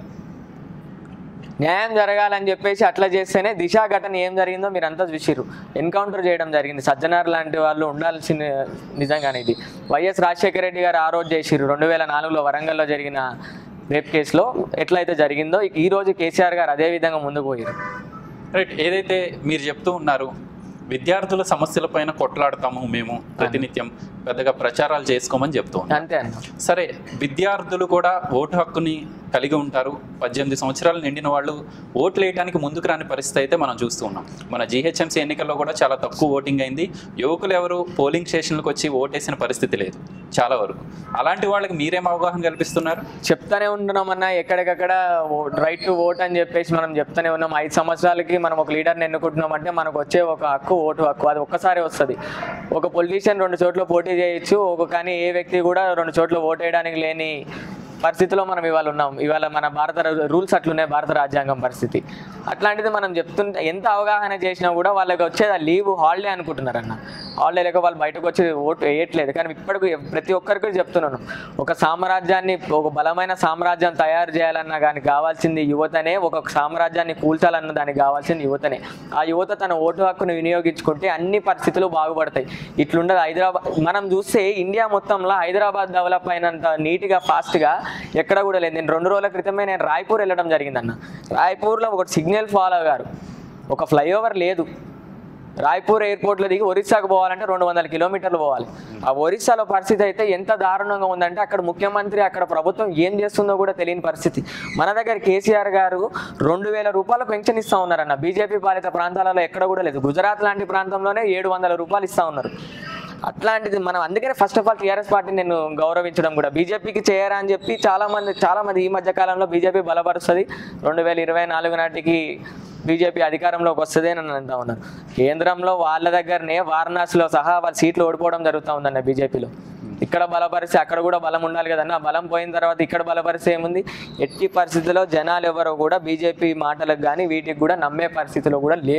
న్యాయం జరగాలని చెప్పేసి అట్లా చేస్తేనే దిశా ఘటన ఏం జరిగిందో మీరు అంతా చూసిర్రు ఎన్కౌంటర్ చేయడం జరిగింది సజ్జనార్ లాంటి వాళ్ళు ఉండాల్సిన నిజంగానే ఇది వైఎస్ రాజశేఖర రెడ్డి గారు ఆ రోజు చేసిర్రు రెండు వేల నాలుగులో వరంగల్లో జరిగిన రేప్ కేసులో ఎట్లయితే జరిగిందో ఈ రోజు కేసీఆర్ గారు అదే విధంగా ముందుకు పోయారు రైట్ ఏదైతే మీరు చెప్తూ ఉన్నారు విద్యార్థుల సమస్యలపైన కొట్లాడతాము మేము ప్రతినిత్యం పెద్దగా ప్రచారాలు చేసుకోమని చెప్తూ ఉన్నాం అంతే అన్న సరే విద్యార్థులు కూడా ఓటు హక్కుని కలిగి ఉంటారు పద్దెనిమిది సంవత్సరాలు నిండిన వాళ్ళు ఓట్లు వేయడానికి ముందుకు రాని పరిస్థితి అయితే మనం చూస్తూ ఉన్నాం మన జీహెచ్ఎంసీ ఎన్నికల్లో కూడా చాలా తక్కువ ఓటింగ్ అయింది యువకులు ఎవరు పోలింగ్ స్టేషన్లకు వచ్చి ఓటేసిన పరిస్థితి లేదు చాలా వరకు అలాంటి వాళ్ళకి మీరేం అవగాహన కల్పిస్తున్నారు చెప్తానే ఉంటున్నామన్నా ఎక్కడికక్కడ రైట్ టు ఓట్ అని చెప్పేసి మనం చెప్తానే ఉన్నాం ఐదు సంవత్సరాలకి మనం ఒక లీడర్ని ఎన్నుకుంటున్నాం అంటే మనకు వచ్చే ఒక హక్కు ఓటు హక్కు అది ఒక్కసారి వస్తుంది ఒక పొలిటీషియన్ రెండు చోట్ల పోటీ చేయొచ్చు ఒక కానీ ఏ వ్యక్తి కూడా రెండు చోట్ల ఓటు వేయడానికి లేని పరిస్థితిలో మనం ఇవాళ ఉన్నాం ఇవాళ మన భారత రూల్స్ అట్లున్నాయి భారత రాజ్యాంగం పరిస్థితి అట్లాంటిది మనం చెప్తుంటే ఎంత అవగాహన చేసినా కూడా వాళ్ళకి వచ్చేది ఆ లీవ్ హాలిడే అనుకుంటున్నారు అన్న హాలిడే లేక వాళ్ళు బయటకు వచ్చి ఓటు వేయట్లేదు కానీ ఇప్పటికి ప్రతి ఒక్కరికి చెప్తున్నాను ఒక సామ్రాజ్యాన్ని ఒక బలమైన సామ్రాజ్యం తయారు చేయాలన్నా కానీ కావాల్సింది యువతనే ఒక సామ్రాజ్యాన్ని కూల్చాలన్న దానికి కావాల్సింది యువతనే ఆ యువత తన ఓటు హక్కును వినియోగించుకుంటే అన్ని పరిస్థితులు బాగుపడతాయి ఇట్లుండదు హైదరాబాద్ మనం చూస్తే ఇండియా మొత్తంలో హైదరాబాద్ డెవలప్ అయినంత నీట్గా ఫాస్ట్గా ఎక్కడ కూడా లేదు నేను రెండు రోజుల క్రితమే నేను రాయ్పూర్ వెళ్ళడం జరిగిందన్న రాయ్పూర్లో ఒక సిగ్నల్ ఫాలో గారు ఒక ఫ్లైఓవర్ లేదు రాయ్పూర్ ఎయిర్పోర్ట్లో దిగి ఒరిస్సాకు పోవాలంటే రెండు వందల కిలోమీటర్లు పోవాలి ఆ ఒరిస్సాలో పరిస్థితి అయితే ఎంత దారుణంగా ఉందంటే అక్కడ ముఖ్యమంత్రి అక్కడ ప్రభుత్వం ఏం చేస్తుందో కూడా తెలియని పరిస్థితి మన దగ్గర కేసీఆర్ గారు రెండు వేల రూపాయల పెన్షన్ ఇస్తా ఉన్నారన్న బీజేపీ పాలిత ప్రాంతాలలో ఎక్కడ కూడా లేదు గుజరాత్ లాంటి ప్రాంతంలోనే ఏడు వందల రూపాయలు ఇస్తా ఉన్నారు అట్లాంటిది మనం అందుకనే ఫస్ట్ ఆఫ్ ఆల్ టీఆర్ఎస్ పార్టీని నేను గౌరవించడం కూడా బీజేపీకి చేయరా అని చెప్పి చాలా మంది చాలా మంది ఈ మధ్య కాలంలో బీజేపీ బలపరుస్తుంది రెండు వేల ఇరవై నాలుగు నాటికి బీజేపీ అధికారంలోకి వస్తుంది అని అంటా ఉన్నారు కేంద్రంలో వాళ్ళ దగ్గరనే వారణాసిలో సహా వాళ్ళ సీట్లు ఓడిపోవడం జరుగుతూ ఉందన్న బీజేపీలో ఇక్కడ బలపరిస్తే అక్కడ కూడా బలం ఉండాలి కదన్న ఆ బలం పోయిన తర్వాత ఇక్కడ బలపరిస్తే ఏముంది ఎట్టి పరిస్థితుల్లో జనాలు ఎవరో కూడా బీజేపీ మాటలకు కానీ వీటికి కూడా నమ్మే పరిస్థితిలో కూడా లేరు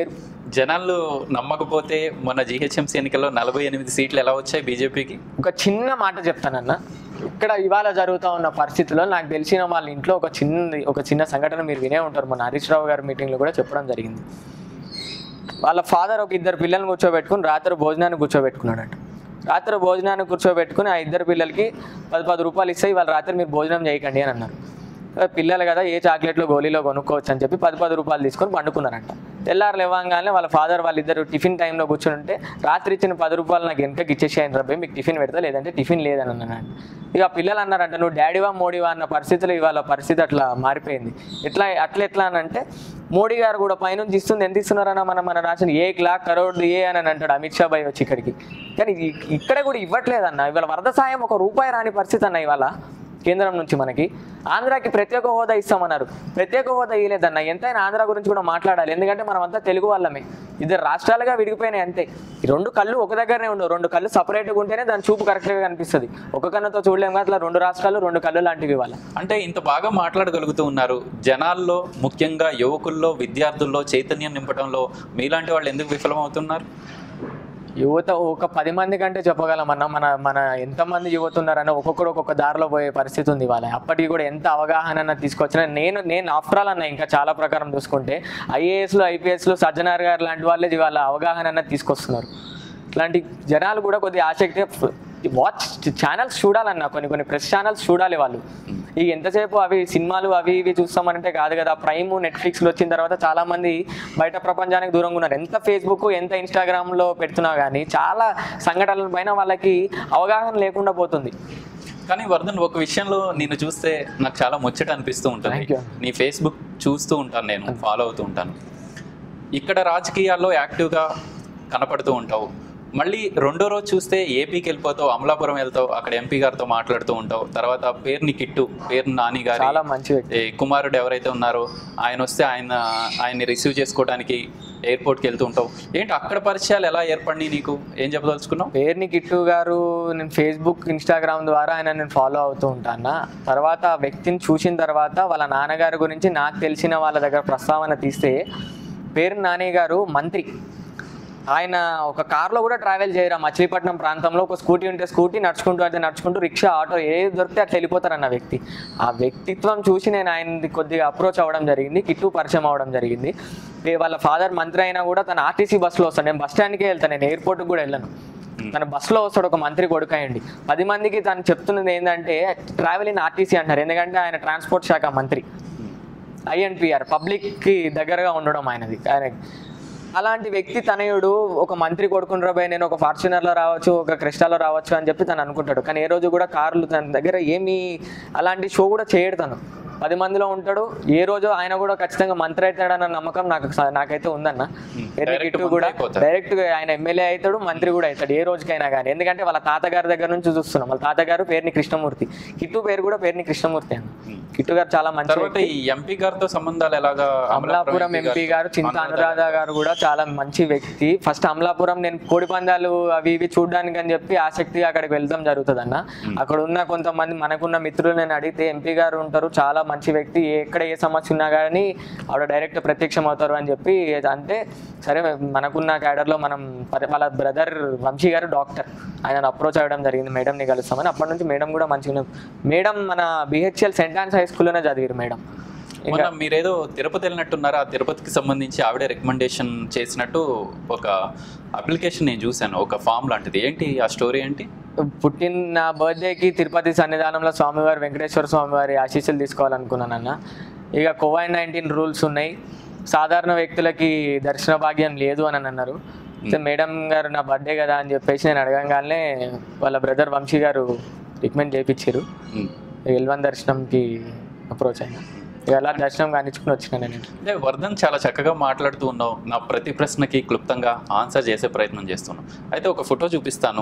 జనాలు నమ్మకపోతే మన జిహెచ్ఎంసీ ఎన్నికల్లో నలభై ఎనిమిది సీట్లు ఎలా వచ్చాయి బీజేపీకి ఒక చిన్న మాట చెప్తానన్న ఇక్కడ ఇవాళ జరుగుతూ ఉన్న పరిస్థితుల్లో నాకు తెలిసిన వాళ్ళ ఇంట్లో ఒక చిన్న ఒక చిన్న సంఘటన మీరు వినే ఉంటారు మన హరీష్ రావు గారి మీటింగ్లో కూడా చెప్పడం జరిగింది వాళ్ళ ఫాదర్ ఒక ఇద్దరు పిల్లల్ని కూర్చోబెట్టుకుని రాత్రి భోజనాన్ని కూర్చోబెట్టుకున్నాడట రాత్రి భోజనాన్ని కూర్చోబెట్టుకుని ఆ ఇద్దరు పిల్లలకి పది పది రూపాయలు ఇస్తే ఇవాళ రాత్రి మీరు భోజనం చేయకండి అని అన్నారు పిల్లలు కదా ఏ చాక్లెట్లో గోళీలో కొనుక్కోవచ్చు అని చెప్పి పది పది రూపాయలు తీసుకొని పండుకున్నారంట తెల్లారు లేవగానే వాళ్ళ ఫాదర్ వాళ్ళిద్దరు టిఫిన్ టైంలో కూర్చొని ఉంటే రాత్రి ఇచ్చిన పది రూపాయలు నాకు వెనకకి ఇచ్చేసేయండి రబ్బే మీకు టిఫిన్ పెడతా లేదంటే టిఫిన్ లేదని అన్నాడు ఇక ఆ పిల్లలు అన్నారంట నువ్వు డాడీవా మోడీవా అన్న పరిస్థితులు ఇవాళ పరిస్థితి అట్లా మారిపోయింది ఎట్లా అట్లా ఎట్లా అని అంటే మోడీ గారు కూడా పైనుంచి ఇస్తుంది ఎంత ఇస్తున్నారన్న మన మన రాసిన ఏ లాక్ కరోడ్ ఏ అని అంటాడు అమిత్ షా భాయ్ వచ్చి ఇక్కడికి కానీ ఇ- ఇక్కడ కూడా ఇవ్వట్లేదన్న ఇవాళ వరద సాయం ఒక రూపాయి రాని పరిస్థితి అన్న ఇవాళ కేంద్రం నుంచి మనకి ఆంధ్రాకి ప్రత్యేక హోదా ఇస్తామన్నారు ప్రత్యేక హోదా ఇవ్వలేదన్న ఎంతైనా ఆంధ్ర గురించి కూడా మాట్లాడాలి ఎందుకంటే మనం అంతా తెలుగు వాళ్ళమే ఇద్దరు రాష్ట్రాలుగా విడిగిపోయినాయి అంతే ఈ రెండు కళ్ళు ఒక దగ్గరనే ఉండవు రెండు కళ్ళు సపరేట్గా ఉంటేనే దాని చూపు కరెక్ట్గా కనిపిస్తుంది ఒక కన్నుతో చూడలేము కదా అట్లా రెండు రాష్ట్రాలు రెండు కళ్ళు లాంటివి ఇవాళ అంటే ఇంత బాగా మాట్లాడగలుగుతూ ఉన్నారు జనాల్లో ముఖ్యంగా యువకుల్లో విద్యార్థుల్లో చైతన్యం నింపడంలో మీలాంటి వాళ్ళు ఎందుకు విఫలమవుతున్నారు యువత ఒక పది మంది కంటే చెప్పగలమన్న మన మన ఎంతమంది యువత ఉన్నారన్న ఒక్కొక్కరు ఒక్కొక్క దారిలో పోయే పరిస్థితి ఉంది వాళ్ళ అప్పటికి కూడా ఎంత అవగాహన అన్న తీసుకొచ్చినా నేను నేను ఆఫ్టర్ ఆల్ అన్న ఇంకా చాలా ప్రకారం చూసుకుంటే ఐఏఎస్లు ఐపీఎస్లు సజ్జనార్ గారు లాంటి వాళ్ళే వాళ్ళ అవగాహన అన్నది తీసుకొస్తున్నారు ఇట్లాంటి జనాలు కూడా కొద్దిగా ఆసక్తి వాచ్ ఛానల్స్ చూడాలన్న కొన్ని కొన్ని ప్రెస్ ఛానల్స్ చూడాలి వాళ్ళు ఈ ఎంతసేపు అవి సినిమాలు అవి ఇవి చూస్తామనంటే కాదు కదా ప్రైమ్ నెట్ఫ్లిక్స్లో వచ్చిన తర్వాత చాలా మంది బయట ప్రపంచానికి దూరంగా ఉన్నారు ఎంత ఫేస్బుక్ ఎంత ఇన్స్టాగ్రామ్లో పెడుతున్నా కానీ చాలా సంఘటనల పైన వాళ్ళకి అవగాహన లేకుండా పోతుంది కానీ వర్ధన్ ఒక విషయంలో నిన్ను చూస్తే నాకు చాలా ముచ్చట అనిపిస్తూ ఉంటుంది Thank you. నీ ఫేస్బుక్ చూస్తూ ఉంటాను నేను ఫాలో అవుతూ ఉంటాను ఇక్కడ రాజకీయాల్లో యాక్టివ్గా కనపడుతూ ఉంటావు మళ్ళీ రెండో రోజు చూస్తే ఏపీకి వెళ్ళిపోతావు అమలాపురం వెళ్తావు అక్కడ ఎంపీ గారితో మాట్లాడుతూ ఉంటావు తర్వాత పేరుని కిట్టు పేరు నాని గారి చాలా మంచి వ్యక్తి ఏ కుమారుడు ఎవరైతే ఉన్నారో ఆయన వస్తే ఆయన ఆయన్ని రిసీవ్ చేసుకోవడానికి ఎయిర్పోర్ట్కి వెళ్తూ ఉంటావు ఏంటి అక్కడ పరిచయాలు ఎలా ఏర్పడినాయి నీకు ఏం చెప్పదలుచుకున్నావు పేరుని కిట్టు గారు నేను ఫేస్బుక్ ఇన్స్టాగ్రామ్ ద్వారా ఆయన నేను ఫాలో అవుతూ ఉంటాను తర్వాత ఆ వ్యక్తిని చూసిన తర్వాత వాళ్ళ నాన్నగారి గురించి నాకు తెలిసిన వాళ్ళ దగ్గర ప్రస్తావన తీస్తే పేరు నాని గారు మంత్రి ఆయన ఒక కార్లో కూడా ట్రావెల్ చేయరా మచిలీపట్నం ప్రాంతంలో ఒక స్కూటీ ఉంటే స్కూటీ నడుచుకుంటూ అయితే నడుచుకుంటూ రిక్షా ఆటో ఏది దొరికితే అట్లా వెళ్ళిపోతారన్న వ్యక్తి ఆ వ్యక్తిత్వం చూసి నేను ఆయన కొద్దిగా అప్రోచ్ అవ్వడం జరిగింది కిట్టు పరిచయం అవ్వడం జరిగింది ఏ వాళ్ళ ఫాదర్ మంత్రి అయినా కూడా తన ఆర్టీసీ బస్సులో వస్తాను నేను బస్ స్టాండ్కే వెళ్తాను నేను ఎయిర్పోర్ట్కి కూడా వెళ్ళను తన బస్సులో వస్తాడు ఒక మంత్రి కొడుకాయండి పది మందికి తను చెప్తున్నది ఏంటంటే ట్రావెల్ ఇన్ ఆర్టీసీ అంటారు ఎందుకంటే ఆయన ట్రాన్స్పోర్ట్ శాఖ మంత్రి ఐఎన్పిఆర్ పబ్లిక్కి దగ్గరగా ఉండడం ఆయనది ఆయనకి అలాంటి వ్యక్తి తనయుడు ఒక మంత్రి కొడుకుని రాబోయే నేను ఒక ఫార్చునర్లో రావచ్చు ఒక క్రిస్టాలో రావచ్చు అని చెప్పి తను అనుకుంటాడు కానీ ఏ రోజు కూడా కార్లు తన దగ్గర ఏమీ అలాంటి షో కూడా చేయడు తను పది మందిలో ఉంటాడు ఏ రోజు ఆయన కూడా ఖచ్చితంగా మంత్రి అవుతాడన్న నమ్మకం నాకు స- నాకైతే ఉందన్న ఎర్రి Direct కిట్టు మంత్రి కూడా అయిపోతాడు. డైరెక్ట్ ఆయన ఎమ్మెల్యే అవుతాడు మంత్రి కూడా అవుతాడు ఏ రోజుకైనా కానీ ఎందుకంటే వాళ్ళ తాతగారి దగ్గర నుంచి చూస్తున్నాం వాళ్ళ తాతగారు పేరుని కృష్ణమూర్తి కిట్టు పేరు కూడా పేరుని కృష్ణమూర్తి అన్న కిట్టు గారు చాలా మంచి తర్వాత ఈ ఎంపీ గారితో సంబంధాలు ఎలాగా అమలాపురం ఎంపీ గారు చింత అనురాధ గారు కూడా చాలా మంచి వ్యక్తి ఫస్ట్ అమలాపురం నేను కోడి పందాలు అవి ఇవి చూడడానికి అని చెప్పి ఆసక్తిగా అక్కడికి వెళ్తాం జరుగుతుంది అన్న అక్కడ ఉన్న కొంతమంది మనకున్న మిత్రులు నేను అడిగితే ఎంపీ గారు ఉంటారు చాలా మంచి వ్యక్తి ఎక్కడ ఏ సమస్య ఉన్నా కానీ ఆవిడ డైరెక్ట్ ప్రత్యక్షం అవుతారు అని చెప్పి అంటే సరే మనకున్న క్యాడర్లో మనం పరి- వాళ్ళ బ్రదర్ వంశీ గారు డాక్టర్ ఆయన అప్రోచ్ అవ్వడం జరిగింది మేడంని కలుస్తామని అప్పటి నుంచి మేడం కూడా మంచిగా మేడం మన బిహెచ్ఎల్ సెంట్ ఆన్స్ హై స్కూల్లోనే చదివారు మేడం ఇంకా మొన్న మీరేదో తిరుపతి వెళ్ళినట్టున్నారు ఆ తిరుపతికి సంబంధించి ఆవిడే రికమెండేషన్ చేసినట్టు ఒక అప్లికేషన్ నేను చూశాను ఒక ఫామ్ లాంటిది ఏంటి ఆ స్టోరీ ఏంటి పుట్టిన నా బర్త్డేకి తిరుపతి సన్నిధానంలో స్వామివారి వెంకటేశ్వర స్వామివారి ఆశీస్సులు తీసుకోవాలనుకున్నానన్న ఇక కోవిడ్ నైన్టీన్ రూల్స్ ఉన్నాయి సాధారణ వ్యక్తులకి దర్శన భాగ్యం లేదు అని అన్నారు అయితే మేడం గారు నా బర్త్డే కదా అని చెప్పేసి నేను అడగంగానే వాళ్ళ బ్రదర్ వంశీ గారు రికమెండ్ చేయించారు ఉమ్. ఎల్వన్ దర్శనంకి అప్రోచ్ అయినా ఇక అలా దర్శనం కానిచ్చుకుని వచ్చిన నేను అంటే వర్ధన్ చాలా చక్కగా మాట్లాడుతూ ఉన్నావు నా ప్రతి ప్రశ్నకి క్లుప్తంగా ఆన్సర్ చేసే ప్రయత్నం చేస్తున్నావు అయితే ఒక ఫోటో చూపిస్తాను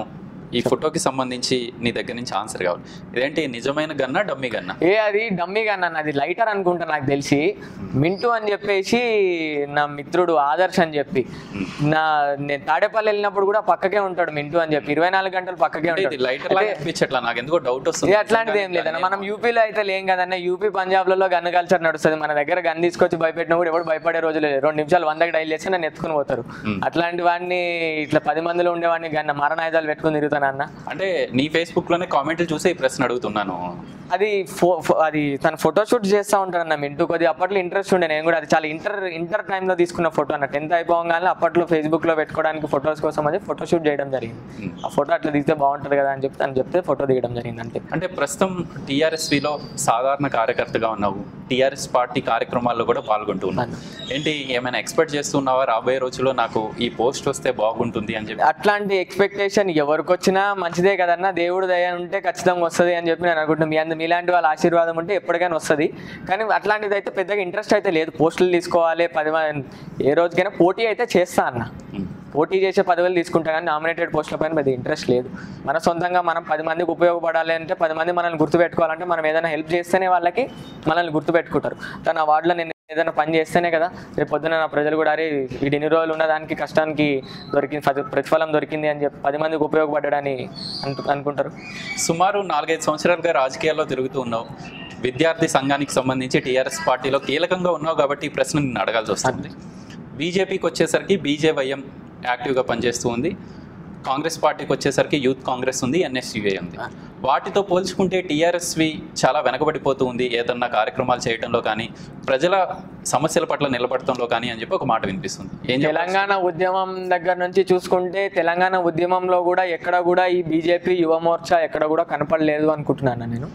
ఈ ఫోటోకి సంబంధించి నీ దగ్గర నుంచి ఆన్సర్ కావాలి ఇదేంటి నిజమైన గన్నా డమ్మీ గన్నా ఏ అది డమ్మీ కన్నా అది లైటర్ అనుకుంటా నాకు తెలిసి మింటూ అని చెప్పేసి నా మిత్రుడు ఆదర్శ్ అని చెప్పి నా నేను తాడేపల్లి వెళ్ళినప్పుడు కూడా పక్కకే ఉంటాడు మింటూ అని చెప్పి ఇరవై నాలుగు గంటలు పక్కకే అంటే ఇది ఉంటాడు లైటర్ లాగా అనిపించట్లా నాకు ఎందుకో డౌట్ వస్తుంది ఇది అట్లాంటిది ఏం లేదన్న మనం యూపీలో అయితే లేం కదన్న యూపీ పంజాబ్లలో గన్ కల్చర్ నడుస్తుంది మన దగ్గర గన్ తీసుకొచ్చి భయపెట్టినా కూడా ఎవడు భయపడే రోజులు లేదు రెండు నిమిషాలు వందకి డైల్ చేసి నన్ను ఎత్తుకుని పోతారు అట్లాంటి వాడిని ఇట్లా పది మందిలో ఉండేవాడిని గన్న మరణాయుధాలు పెట్టుకుని తిరుగుతాను అన్న అంటే నీ ఫేస్బుక్ లోనే కామెంట్లు చూసే ఈ ప్రశ్న అడుగుతున్నాను అది ఫో ఫో- అది తన ఫోటో షూట్ చేస్తూ ఉంటాడు అన్న మింటూ కొద్దిగా అప్పట్లో ఇంట్రెస్ట్ ఉండే నేను కూడా అది చాలా ఇంటర్ ఇంటర్ టైంలో తీసుకున్న ఫోటో అన్న టెన్త్ అయిపోగానే అప్పట్లో ఫేస్బుక్ లో పెట్టుకోవడానికి ఫోటోస్ కోసం అని ఫోటో షూట్ చేయడం జరిగింది ఆ ఫోటో అట్లా తీస్తే బాగుంటుంది కదా అని చెప్పి తను చెప్తే ఫోటో దిగడం జరిగింది అంతే అంటే ప్రస్తుతం టీఆర్ఎస్విలో సాధారణ కార్యకర్తగా ఉన్నావు టీఆర్ఎస్ పార్టీ కార్యక్రమాల్లో కూడా పాల్గొంటూ ఉన్నావు ఏంటి ఏమైనా ఎక్స్పెక్ట్ చేస్తున్నావా రాబోయే రోజుల్లో నాకు ఈ పోస్ట్ వస్తే బాగుంటుంది అని చెప్పి అట్లాంటి ఎక్స్పెక్టేషన్ ఎవరికి వచ్చినా మంచిదే కదన్నా దేవుడు దయ ఉంటే ఖచ్చితంగా వస్తుంది అని చెప్పి నేను అనుకుంటున్నాను మీ అందరు మీలాంటి వాళ్ళ ఆశీర్వాదం ఉంటే ఎప్పటికైనా వస్తుంది కానీ అట్లాంటిది అయితే పెద్దగా ఇంట్రెస్ట్ అయితే లేదు పోస్టులు తీసుకోవాలి పది మంది ఏ రోజుకైనా పోటీ అయితే చేస్తా అన్న ఉమ్. పోటీ చేసే పదవులు తీసుకుంటా కానీ నామినేటెడ్ పోస్టుల పైన పెద్ద ఇంట్రెస్ట్ లేదు మన సొంతంగా మనం పది మందికి ఉపయోగపడాలి అంటే పది మంది మనల్ని గుర్తుపెట్టుకోవాలంటే మనం ఏదైనా హెల్ప్ చేస్తేనే వాళ్ళకి మనల్ని గుర్తుపెట్టుకుంటారు తన ఆ వార్డులో నేను ఏదైనా పని చేస్తేనే కదా రేపు పొద్దున నా ప్రజలు కూడా అరే వీడు ఇన్ని రోజులు ఉన్న దానికి కష్టానికి దొరికింది ప్రతి- ప్రతిఫలం దొరికింది అని చెప్పి పది మందికి ఉపయోగపడ్డాడని అను అనుకుంటారు సుమారు నాలుగైదు సంవత్సరాలుగా రాజకీయాల్లో తిరుగుతూ ఉన్నావు విద్యార్థి సంఘానికి సంబంధించి టీఆర్ఎస్ పార్టీలో కీలకంగా ఉన్నావు కాబట్టి ఈ ప్రశ్న నిన్ను అడగాల్సి వస్తుంది బీజేపీకి వచ్చేసరికి బీజేవైఎం యాక్టివ్గా పనిచేస్తూ ఉంది కాంగ్రెస్ పార్టీకి వచ్చేసరికి యూత్ కాంగ్రెస్ ఉంది ఎన్ఎస్యుఏ ఉంది వాటితో పోల్చుకుంటే టీఆర్ఎస్వి చాలా వెనకబడిపోతూ ఉంది ఏదన్నా కార్యక్రమాలు చేయడంలో కానీ ప్రజల సమస్యల పట్ల నిలబడటంలో కానీ అని చెప్పి ఒక మాట వినిపిస్తుంది ఏం చెప్పాలి తెలంగాణ ఉద్యమం దగ్గర నుంచి చూసుకుంటే తెలంగాణ ఉద్యమంలో కూడా ఎక్కడ కూడా ఈ బీజేపీ యువ మోర్చా ఎక్కడ కూడా కనపడలేదు అనుకుంటున్నాను నేను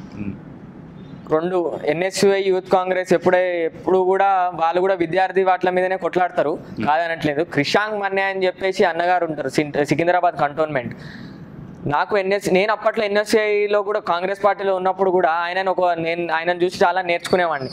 రెండు ఎన్ఎస్యుఐ యూత్ కాంగ్రెస్ ఎప్పుడే ఎప్పుడు కూడా వాళ్ళు కూడా విద్యార్థి వాట్ల మీదనే కొట్లాడతారు కాదనట్లేదు క్రిషాంగ్ మన్నే అని చెప్పేసి అన్నగారు ఉంటారు సిన్- సికింద్రాబాద్ కంటోన్మెంట్ నాకు ఎన్ఎస్ నేను అప్పట్లో ఎన్ఎస్ఐలో కూడా కాంగ్రెస్ పార్టీలో ఉన్నప్పుడు కూడా ఆయన ఒక నేను ఆయనను చూసి చాలా నేర్చుకునేవాడిని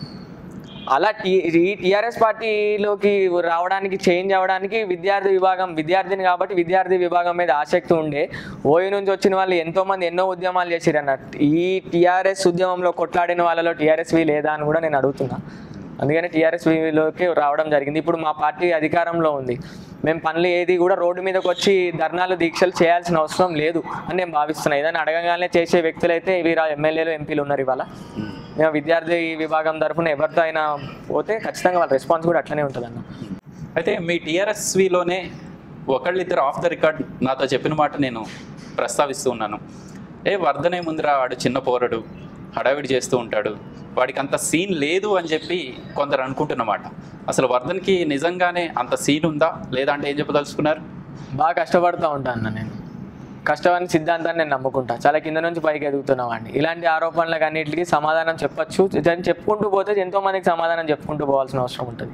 అలా టీ ఈ టీఆర్ఎస్ పార్టీలోకి రావడానికి చేంజ్ అవ్వడానికి విద్యార్థి విభాగం విద్యార్థిని కాబట్టి విద్యార్థి విభాగం మీద ఆసక్తి ఉండే ఓయి నుంచి వచ్చిన వాళ్ళు ఎంతో మంది ఎన్నో ఉద్యమాలు చేసిరు అన్నట్టు ఈ టీఆర్ఎస్ ఉద్యమంలో కొట్లాడిన వాళ్ళలో టీఆర్ఎస్వి లేదా అని కూడా నేను అడుగుతున్నా అందుకని టీఆర్ఎస్విలోకి రావడం జరిగింది ఇప్పుడు మా పార్టీ అధికారంలో ఉంది మేము పనులు ఏది కూడా రోడ్డు మీదకి వచ్చి ధర్నాలు దీక్షలు చేయాల్సిన అవసరం లేదు అని నేను భావిస్తున్నాను ఏదైనా అడగగానే చేసే వ్యక్తులైతే వీరా ఎమ్మెల్యేలు ఎంపీలు ఉన్నారు ఇవాళ మేము విద్యార్థి విభాగం తరఫున ఎవరితో అయినా పోతే ఖచ్చితంగా వాళ్ళ రెస్పాన్స్ కూడా అట్లనే ఉంటుంది అన్న అయితే మీ టీఆర్ఎస్విలోనే ఒకళ్ళిద్దరు ఆఫ్ ద రికార్డ్ నాతో చెప్పిన మాట నేను ప్రస్తావిస్తూ ఉన్నాను ఏ వర్ధనే ముందర వాడు చిన్న పోరడు హడావిడి చేస్తూ ఉంటాడు వాడికి అంత సీన్ లేదు అని చెప్పి కొందరు అనుకుంటున్నమాట అసలు వర్ధన్కి నిజంగానే అంత సీన్ ఉందా లేదా అంటే ఏం చెప్పదలుచుకున్నారు బాగా కష్టపడుతూ ఉంటాను అన్న నేను కష్టమని సిద్ధాంతాన్ని నేను నమ్ముకుంటా చాలా కింద నుంచి పైకి ఎదుగుతున్నామండి ఇలాంటి ఆరోపణలకు అన్నిటికీ సమాధానం చెప్పొచ్చు దాన్ని చెప్పుకుంటూ పోతే ఎంతో మందికి సమాధానం చెప్పుకుంటూ పోవాల్సిన అవసరం ఉంటుంది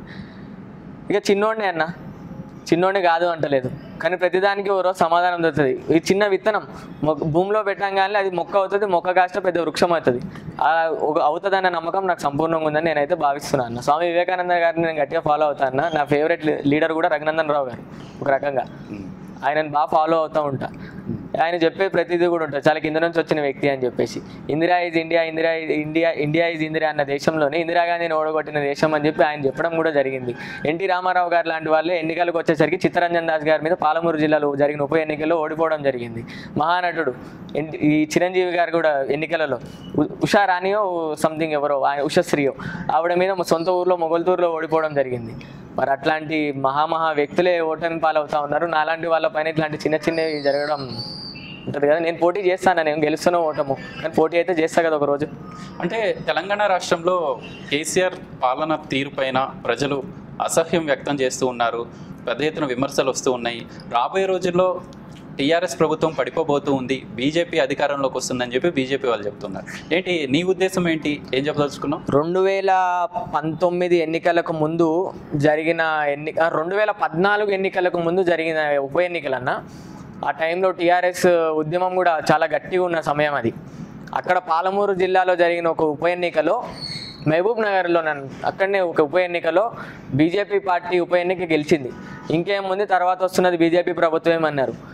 ఇక చిన్నోడినే అన్న చిన్నోడిని కాదు అంటలేదు కానీ ప్రతిదానికి ఓ రోజు సమాధానం దొరుకుతుంది ఈ చిన్న విత్తనం మొక్క- భూమిలో పెట్టంగానే అది మొక్క అవుతుంది మొక్క కాస్త పెద్ద వృక్షం అవుతుంది ఆ ఒక అవుతుందన్న నమ్మకం నాకు సంపూర్ణంగా ఉందని నేనైతే భావిస్తున్నాను అన్న స్వామి వివేకానంద గారిని నేను గట్టిగా ఫాలో అవుతాను నా ఫేవరెట్ లీడర్ కూడా రఘునందన్ రావు గారు ఒక రకంగా ఆయనను బాగా ఫాలో అవుతూ ఉంటా ఆయన చెప్పే ప్రతిదీ కూడా ఉంటుంది చాలా కింద నుంచి వచ్చిన వ్యక్తి అని చెప్పేసి Indira is India Indira is India India is Indira అన్న దేశంలోనే ఇందిరాగాంధీని ఓడగొట్టిన దేశం అని చెప్పి ఆయన చెప్పడం కూడా జరిగింది ఎన్టీ రామారావు గారు లాంటి వాళ్ళే ఎన్నికలకు వచ్చేసరికి చిత్తరంజన్ దాస్ గారి మీద పాలమూరు జిల్లాలో జరిగిన ఉప ఎన్నికల్లో ఓడిపోవడం జరిగింది మహానటుడు ఎన్- ఈ చిరంజీవి గారు కూడా ఎన్నికలలో ఉ- ఉషా రాణియో సంథింగ్ ఎవరో ఆయన ఉషశ్రీయో ఆవిడ మీద మా సొంత ఊర్లో మొగల్తూరులో ఓడిపోవడం జరిగింది మరి అట్లాంటి మహామహా వ్యక్తులే ఓటమి పాలవుతా ఉన్నారు నాలాంటి వాళ్ళ పైన ఇట్లాంటి చిన్న చిన్నవి జరగడం ఉంటుంది కదా నేను పోటీ చేస్తాను నేను గెలుస్తానో ఓటము కానీ పోటీ అయితే చేస్తా కదా ఒక రోజు అంటే తెలంగాణ రాష్ట్రంలో కేసీఆర్ పాలన తీరుపైన ప్రజలు అసహ్యం వ్యక్తం చేస్తూ ఉన్నారు పెద్ద ఎత్తున విమర్శలు వస్తూ ఉన్నాయి రాబోయే రోజుల్లో టీఆర్ఎస్ ప్రభుత్వం పడిపోబోతూ ఉంది బీజేపీ అధికారంలోకి వస్తుందని చెప్పి బీజేపీ వాళ్ళు చెప్తున్నారు ఏంటి నీ ఉద్దేశం ఏంటి ఏం చెప్పదలుచుకున్నావు రెండు వేల పంతొమ్మిది ఎన్నికలకు ముందు జరిగిన ఎన్ని ఆ, రెండు వేల పద్నాలుగు ఎన్నికలకు ముందు జరిగిన ఉప ఎన్నికలన్న ఆ టైంలో టీఆర్ఎస్ ఉద్యమం కూడా చాలా గట్టిగా ఉన్న సమయం అది అక్కడ పాలమూరు జిల్లాలో జరిగిన ఒక ఉప ఎన్నికలో మహబూబ్ నగర్లో నన్ను అక్కడనే ఒక ఉప ఎన్నికలో బీజేపీ పార్టీ ఉప ఎన్నిక గెలిచింది ఇంకేముంది తర్వాత వస్తున్నది బీజేపీ ప్రభుత్వం అన్నారు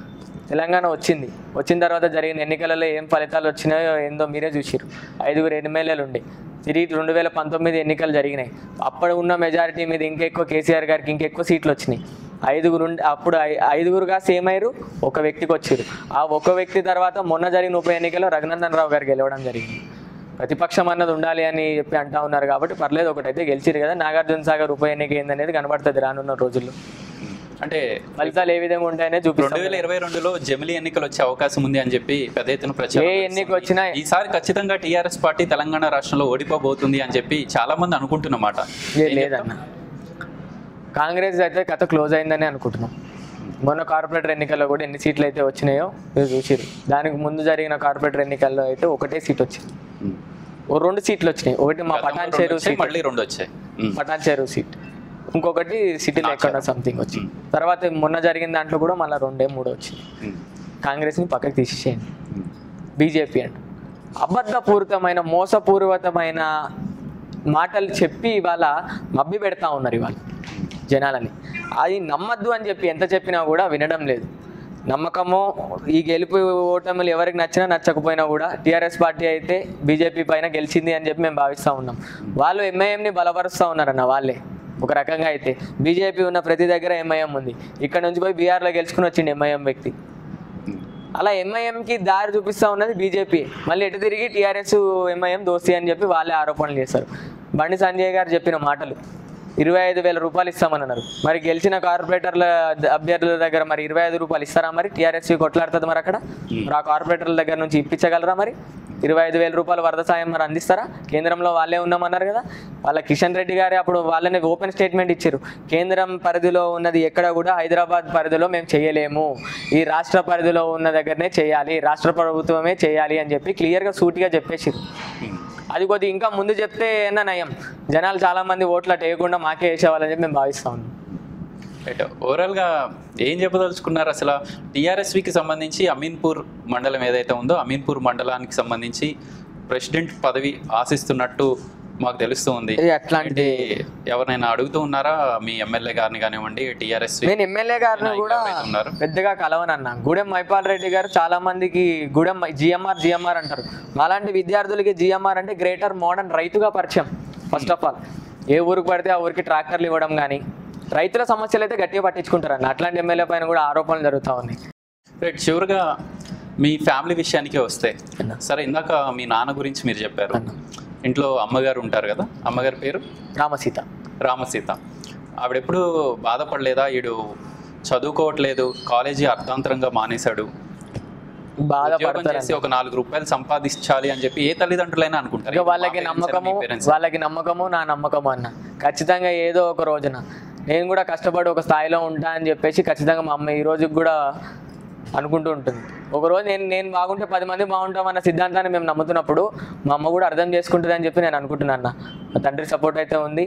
తెలంగాణ వచ్చింది వచ్చిన తర్వాత జరిగిన ఎన్నికలలో ఏం ఫలితాలు వచ్చినాయో ఏందో మీరే చూసిరు ఐదుగురు ఎమ్మెల్యేలు ఉండి తిరిగి రెండు వేల పంతొమ్మిది ఎన్నికలు జరిగినాయి అప్పుడు ఉన్న మెజారిటీ మీద ఇంకెక్కువ కేసీఆర్ గారికి ఇంకెక్కువ సీట్లు వచ్చినాయి ఐదుగురు ఉండి అప్పుడు ఐ- ఐదుగురుగా సేమ్ అయ్యారు ఒక వ్యక్తికి వచ్చారు ఆ ఒక వ్యక్తి తర్వాత మొన్న జరిగిన ఉప ఎన్నికలో రఘునందన్ రావు గారు గెలవడం జరిగింది ప్రతిపక్షం అన్నది ఉండాలి అని చెప్పి అంటా ఉన్నారు కాబట్టి పర్లేదు ఒకటైతే గెలిచిరు కదా నాగార్జున సాగర్ ఉప ఎన్నిక ఏందనేది కనబడుతుంది రానున్న రోజుల్లో అంటే ఫలితాలు ఏ విధంగా ఉంటాయనే రెండు చూపిస్తాం వేల ఇరవై రెండులో జమిలీ ఎన్నికలు వచ్చే అవకాశం ఉంది అని చెప్పి పెద్ద ఎత్తున ప్రచారం ఏ ఎన్నిక వచ్చినా ఈసారి ఖచ్చితంగా టీఆర్ఎస్ పార్టీ తెలంగాణ రాష్ట్రంలో ఓడిపోబోతుంది అని చెప్పి చాలా మంది అనుకుంటున్నమాట లే- లేదన్న కాంగ్రెస్ అయితే కథ క్లోజ్ అయిందని అనుకుంటున్నాం మొన్న కార్పొరేటర్ ఎన్నికల్లో కూడా ఎన్ని సీట్లు అయితే వచ్చినాయో మీరు చూసిరు దానికి ముందు జరిగిన కార్పొరేటర్ ఎన్నికల్లో అయితే ఒకటే సీట్ వచ్చింది ఉమ్. ఓ రెండు సీట్లు వచ్చినాయి ఒకటి మా గతంలో పటాన్ రెండు చెరువు వచ్చాయి, సీట్ మళ్ళీ రెండు వచ్చాయి ఉమ్. పటాన్ చెరువు సీట్ ఇంకొకటి సిటీలో ఎక్కడ సంథింగ్ వచ్చింది తర్వాత మొన్న జరిగిన దాంట్లో కూడా మళ్ళీ రెండే మూడు వచ్చింది ఉమ్. కాంగ్రెస్ని పక్కకి తీసేసేయండి ఉమ్. బీజేపీ అంట అబద్ధపూరితమైన మోసపూరితమైన మాటలు చెప్పి ఇవాళ మబ్బి పెడతా ఉన్నారు ఇవాళ జనాలని అది నమ్మద్దు అని చెప్పి ఎంత చెప్పినా కూడా వినడం లేదు నమ్మకమో ఈ గెలుపు ఓటములు ఎవరికి నచ్చినా నచ్చకపోయినా కూడా టీఆర్ఎస్ పార్టీ అయితే బీజేపీ పైన గెలిచింది అని చెప్పి మేము భావిస్తూ ఉన్నాం వాళ్ళు ఎంఐఎంని బలపరుస్తూ ఉన్నారన్న వాళ్ళే ఒక రకంగా అయితే బీజేపీ ఉన్న ప్రతి దగ్గర ఎంఐఎం ఉంది ఇక్కడ నుంచి పోయి బీఆర్లో గెలుచుకుని వచ్చింది ఎంఐఎం వ్యక్తి ఉమ్. అలా ఎంఐఎంకి దారి చూపిస్తా ఉన్నది బీజేపీ మళ్ళీ ఎటు తిరిగి టీఆర్ఎస్ ఎంఐఎం దోస్తి అని చెప్పి వాళ్ళే ఆరోపణలు చేస్తారు బండి సంజయ్ గారు చెప్పిన మాటలు ఇరవై ఐదు వేల రూపాయలు ఇస్తామని అన్నారు మరి గెలిచిన కార్పొరేటర్ల ద- అభ్యర్థుల దగ్గర మరి ఇరవై ఐదు రూపాయలు ఇస్తారా మరి టీఆర్ఎస్ కొట్లాడుతుంది మరి అక్కడ మరి ఆ కార్పొరేటర్ల దగ్గర నుంచి ఇప్పించగలరా మరి ఇరవై ఐదు వేల రూపాయల వరద సాయం మరి అందిస్తారా కేంద్రంలో వాళ్ళే ఉన్నామన్నారు కదా వాళ్ళ కిషన్ రెడ్డి గారి అప్పుడు వాళ్ళని ఓపెన్ స్టేట్మెంట్ ఇచ్చారు కేంద్రం పరిధిలో ఉన్నది ఎక్కడ కూడా హైదరాబాద్ పరిధిలో మేము చేయలేము ఈ రాష్ట్ర పరిధిలో ఉన్న దగ్గరనే చేయాలి రాష్ట్ర ప్రభుత్వమే చేయాలి అని చెప్పి క్లియర్గా సూటిగా చెప్పేసారు ఉమ్. అది కొద్దిగా ఇంకా ముందు చెప్తే ఏమన్నా నయం జనాలు చాలా మంది ఓట్లు అటు వేయకుండా మాకే వేసేవాళ్ళని చెప్పి మేము భావిస్తా ఉన్నాం రైట్ ఓవరాల్గా ఏం చెప్పదలుచుకున్నారు అసలు టీఆర్ఎస్వికి సంబంధించి అమీన్పూర్ మండలం ఏదైతే ఉందో అమీన్పూర్ మండలానికి సంబంధించి ప్రెసిడెంట్ పదవి ఆశిస్తున్నట్టు మాకు తెలుస్తూ ఉంది ఇది అట్లాంటి ఎవరినైనా అడుగుతూ ఉన్నారా మీ ఎమ్మెల్యే గారిని కానివ్వండి టీఆర్ఎస్ నేను ఎమ్మెల్యే గారిని కూడా ఉన్నారు పెద్దగా కలవనన్నా గూడెం మైపాల్ రెడ్డి గారు చాలా మందికి గూడెం జిఎంఆర్ జిఎంఆర్ అంటారు అలాంటి విద్యార్థులకి జిఎంఆర్ అంటే గ్రేటర్ మోడర్న్ రైతుగా పరిచయం ఫస్ట్ ఆఫ్ ఆల్ ఏ ఊరికి పడితే ఆ ఊరికి ట్రాక్టర్లు ఇవ్వడం కానీ రైతుల సమస్యలు అయితే గట్టిగా పట్టించుకుంటారన్న అట్లాంటి ఎమ్మెల్యే పైన కూడా ఆరోపణలు జరుగుతూ ఉన్నాయి రైట్ చివరిగా మీ ఫ్యామిలీ విషయానికి వస్తే సరే ఇందాక మీ నాన్న గురించి మీరు చెప్పారు అన్న. ఇంట్లో అమ్మగారు ఉంటారు కదా అమ్మగారి పేరు రామసీత రామసీత ఆవిడెప్పుడు బాధపడలేదా ఈడు చదువుకోవట్లేదు కాలేజీ అర్థాంతరంగా మానేశాడు ఉద్యోగం బాధపడతారు చేసి ఒక నాలుగు రూపాయలు సంపాదించాలి అని చెప్పి ఏ తల్లిదండ్రులైనా అనుకుంటారు ఇక వాళ్ళకి మా parents నమ్మకము మీ parents. వాళ్ళకి నమ్మకము నా నమ్మకము అన్న ఖచ్చితంగా ఏదో ఒక రోజున నేను కూడా కష్టపడి ఒక స్థాయిలో ఉంటా అని చెప్పేసి ఖచ్చితంగా మా అమ్మ ఈ రోజుకి కూడా అనుకుంటూ ఉంటుంది ఒక రోజు నేను నేను బాగుంటే పది మంది బాగుంటాం అన్న సిద్ధాంతాన్ని మేము నమ్ముతున్నప్పుడు మా అమ్మ కూడా అర్థం చేసుకుంటుంది అని చెప్పి నేను అనుకుంటున్నాను అన్న మా తండ్రి సపోర్ట్ అయితే ఉంది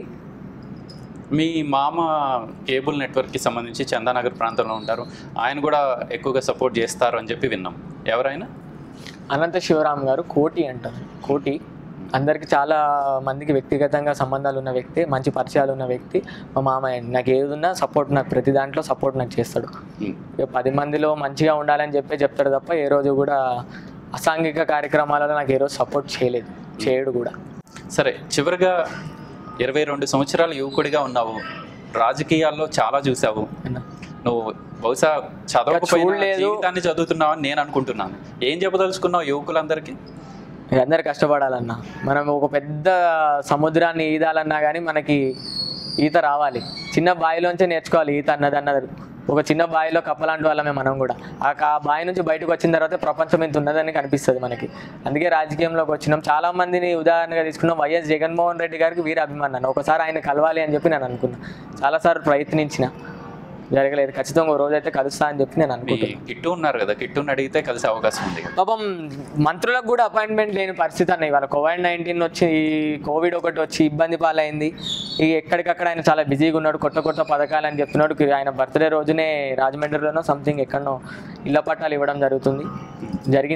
మీ మామ కేబుల్ నెట్వర్క్కి సంబంధించి చందానగర్ ప్రాంతంలో ఉంటారు ఆయన కూడా ఎక్కువగా సపోర్ట్ చేస్తారు అని చెప్పి విన్నాం ఎవరైనా అనంత శివరామ్ గారు కోటి అంటారు కోటి అందరికి చాలా మందికి వ్యక్తిగతంగా సంబంధాలు ఉన్న వ్యక్తి మంచి పరిచయాలు ఉన్న వ్యక్తి మా మామయ్య నాకు ఏది ఉన్నా సపోర్ట్ నాకు ప్రతి దాంట్లో సపోర్ట్ నాకు చేస్తాడు ఉమ్. ఇక పది మందిలో మంచిగా ఉండాలని చెప్పి చెప్తాడు తప్ప ఏ రోజు కూడా అసాంఘిక కార్యక్రమాలలో నాకు ఏ రోజు సపోర్ట్ చేయలేదు చేయడు కూడా సరే చివరిగా ఇరవై రెండు సంవత్సరాల యువకుడిగా ఉన్నావు రాజకీయాల్లో చాలా చూసావు నువ్వు బహుశా చదవకపోయినా చూడలేదు. జీవితాన్ని చదువుతున్నావు అని నేను అనుకుంటున్నాను ఏం చెప్పదలుచుకున్నావు యువకులందరికీ ఇక అందరు కష్టపడాలన్నా మనం ఒక పెద్ద సముద్రాన్ని ఈదాలన్నా కానీ మనకి ఈత రావాలి చిన్న బావిలోంచే నేర్చుకోవాలి ఈత అన్నది అన్నది ఒక చిన్న బావిలో కప్పలాంటి వాళ్ళమే మనం కూడా ఆ క- ఆ బావి నుంచి బయటకు వచ్చిన తర్వాత ప్రపంచం ఎంత ఉన్నదని కనిపిస్తుంది మనకి అందుకే రాజకీయంలోకి వచ్చినాం చాలా మందిని ఉదాహరణగా తీసుకున్నాం వైఎస్ జగన్మోహన్ రెడ్డి గారికి వీర అభిమానాన్ని ఒకసారి ఆయన కలవాలి అని చెప్పి నేను అనుకున్నా చాలాసార్లు ప్రయత్నించిన జరగలేదు ఖచ్చితంగా ఒక రోజు అయితే కలుస్తా అని చెప్పి నేను మీ అనుకుంటున్నాను కిట్టు ఉన్నారు కదా కిట్టుని అడిగితే కలిసే అవకాశం ఉంది కదా పాపం మంత్రులకు కూడా అపాయింట్మెంట్ లేని పరిస్థితి అన్న ఇవాళ కోవిడ్ నైన్టీన్ వచ్చి ఈ కోవిడ్ ఒకటి వచ్చి ఇబ్బంది పాలైంది ఈ ఎక్కడికక్కడ ఆయన చాలా బిజీగా ఉన్నాడు కొత్త కొత్త పథకాలు అని చెప్తున్నాడు కి- ఆయన బర్త్డే రోజునే రాజమండ్రిలోనో సంథింగ్ ఎక్కడనో ఇళ్ల పట్టాలు ఇవ్వడం జరుగుతుంది జరిగింది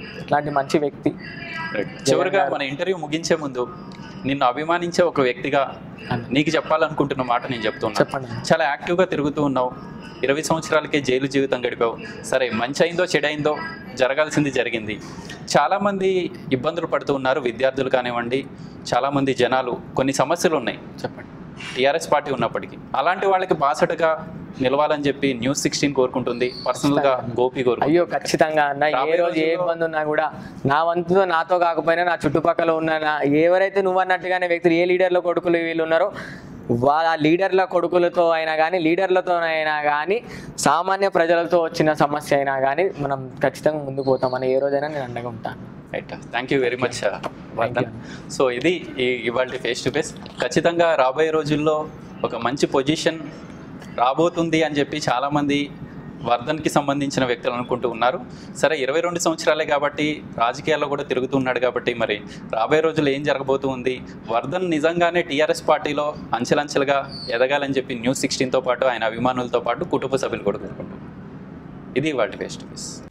ఇట్లాంటి మంచి వ్యక్తి రైట్. చివరిగా మన ఇంటర్వ్యూ ముగించే ముందు నిన్ను అభిమానించే ఒక వ్యక్తిగా నీకు చెప్పాలనుకుంటున్న మాట నేను చెప్తున్నా చెప్పండి చాలా యాక్టివ్గా తిరుగుతూ ఉన్నావు ఇరవై సంవత్సరాలకే జైలు జీవితం గడిపావు సరే మంచి అయిందో చెడైందో జరగాల్సింది జరిగింది చాలామంది ఇబ్బందులు పడుతూ ఉన్నారు విద్యార్థులు కానివ్వండి చాలామంది జనాలు కొన్ని సమస్యలు ఉన్నాయి చెప్పండి టీఆర్ఎస్ పార్టీ ఉన్నప్పటికీ అలాంటి వాళ్ళకి బాసటగా నిలవాలని చెప్పి న్యూస్ సిక్స్టీన్ కోరుకుంటుంది పర్సనల్గా గోపి కోరుకుంటుంది అయ్యో ఖచ్చితంగా అన్న ఏ రాబోయే రోజు ఏ రోజుల్లో- ఇబ్బంది ఉన్నా కూడా నా వంతుతో నాతో కాకపోయినా నా చుట్టుపక్కల ఉన్న నా ఎవరైతే నువ్వు అన్నట్టుగానే వ్యక్తులు ఏ లీడర్ల కొడుకులు వీళ్ళు ఉన్నారో వాళ్ళ లీడర్ల కొడుకులతో అయినా కానీ లీడర్లతో అయినా కానీ సామాన్య ప్రజలతో వచ్చిన సమస్య అయినా కానీ మనం ఖచ్చితంగా ముందుకు పోతామని ఏ రోజైనా నేను అండగా ఉంటాను right thank you very much Vardhan so ఇది ఇవాళ ఫేస్ టు ఫేస్ ఖచ్చితంగా రాబోయే రోజుల్లో ఒక మంచి పొజిషన్ రాబోతుంది అని చెప్పి చాలామంది వర్ధన్కి సంబంధించిన వ్యక్తులు అనుకుంటూ ఉన్నారు సరే ఇరవై రెండు సంవత్సరాలే కాబట్టి రాజకీయాల్లో కూడా తిరుగుతున్నాడు కాబట్టి మరి రాబోయే రోజుల్లో ఏం జరగబోతుంది వర్ధన్ నిజంగానే టీఆర్ఎస్ పార్టీలో అంచెలంచెలుగా ఎదగాలని చెప్పి న్యూస్ సిక్స్టీన్తో పాటు ఆయన అభిమానులతో పాటు కుటుంబ సభ్యులు కూడా కోరుకుంటున్నారు ఇది వాటి ఫేస్ టు ఫేస్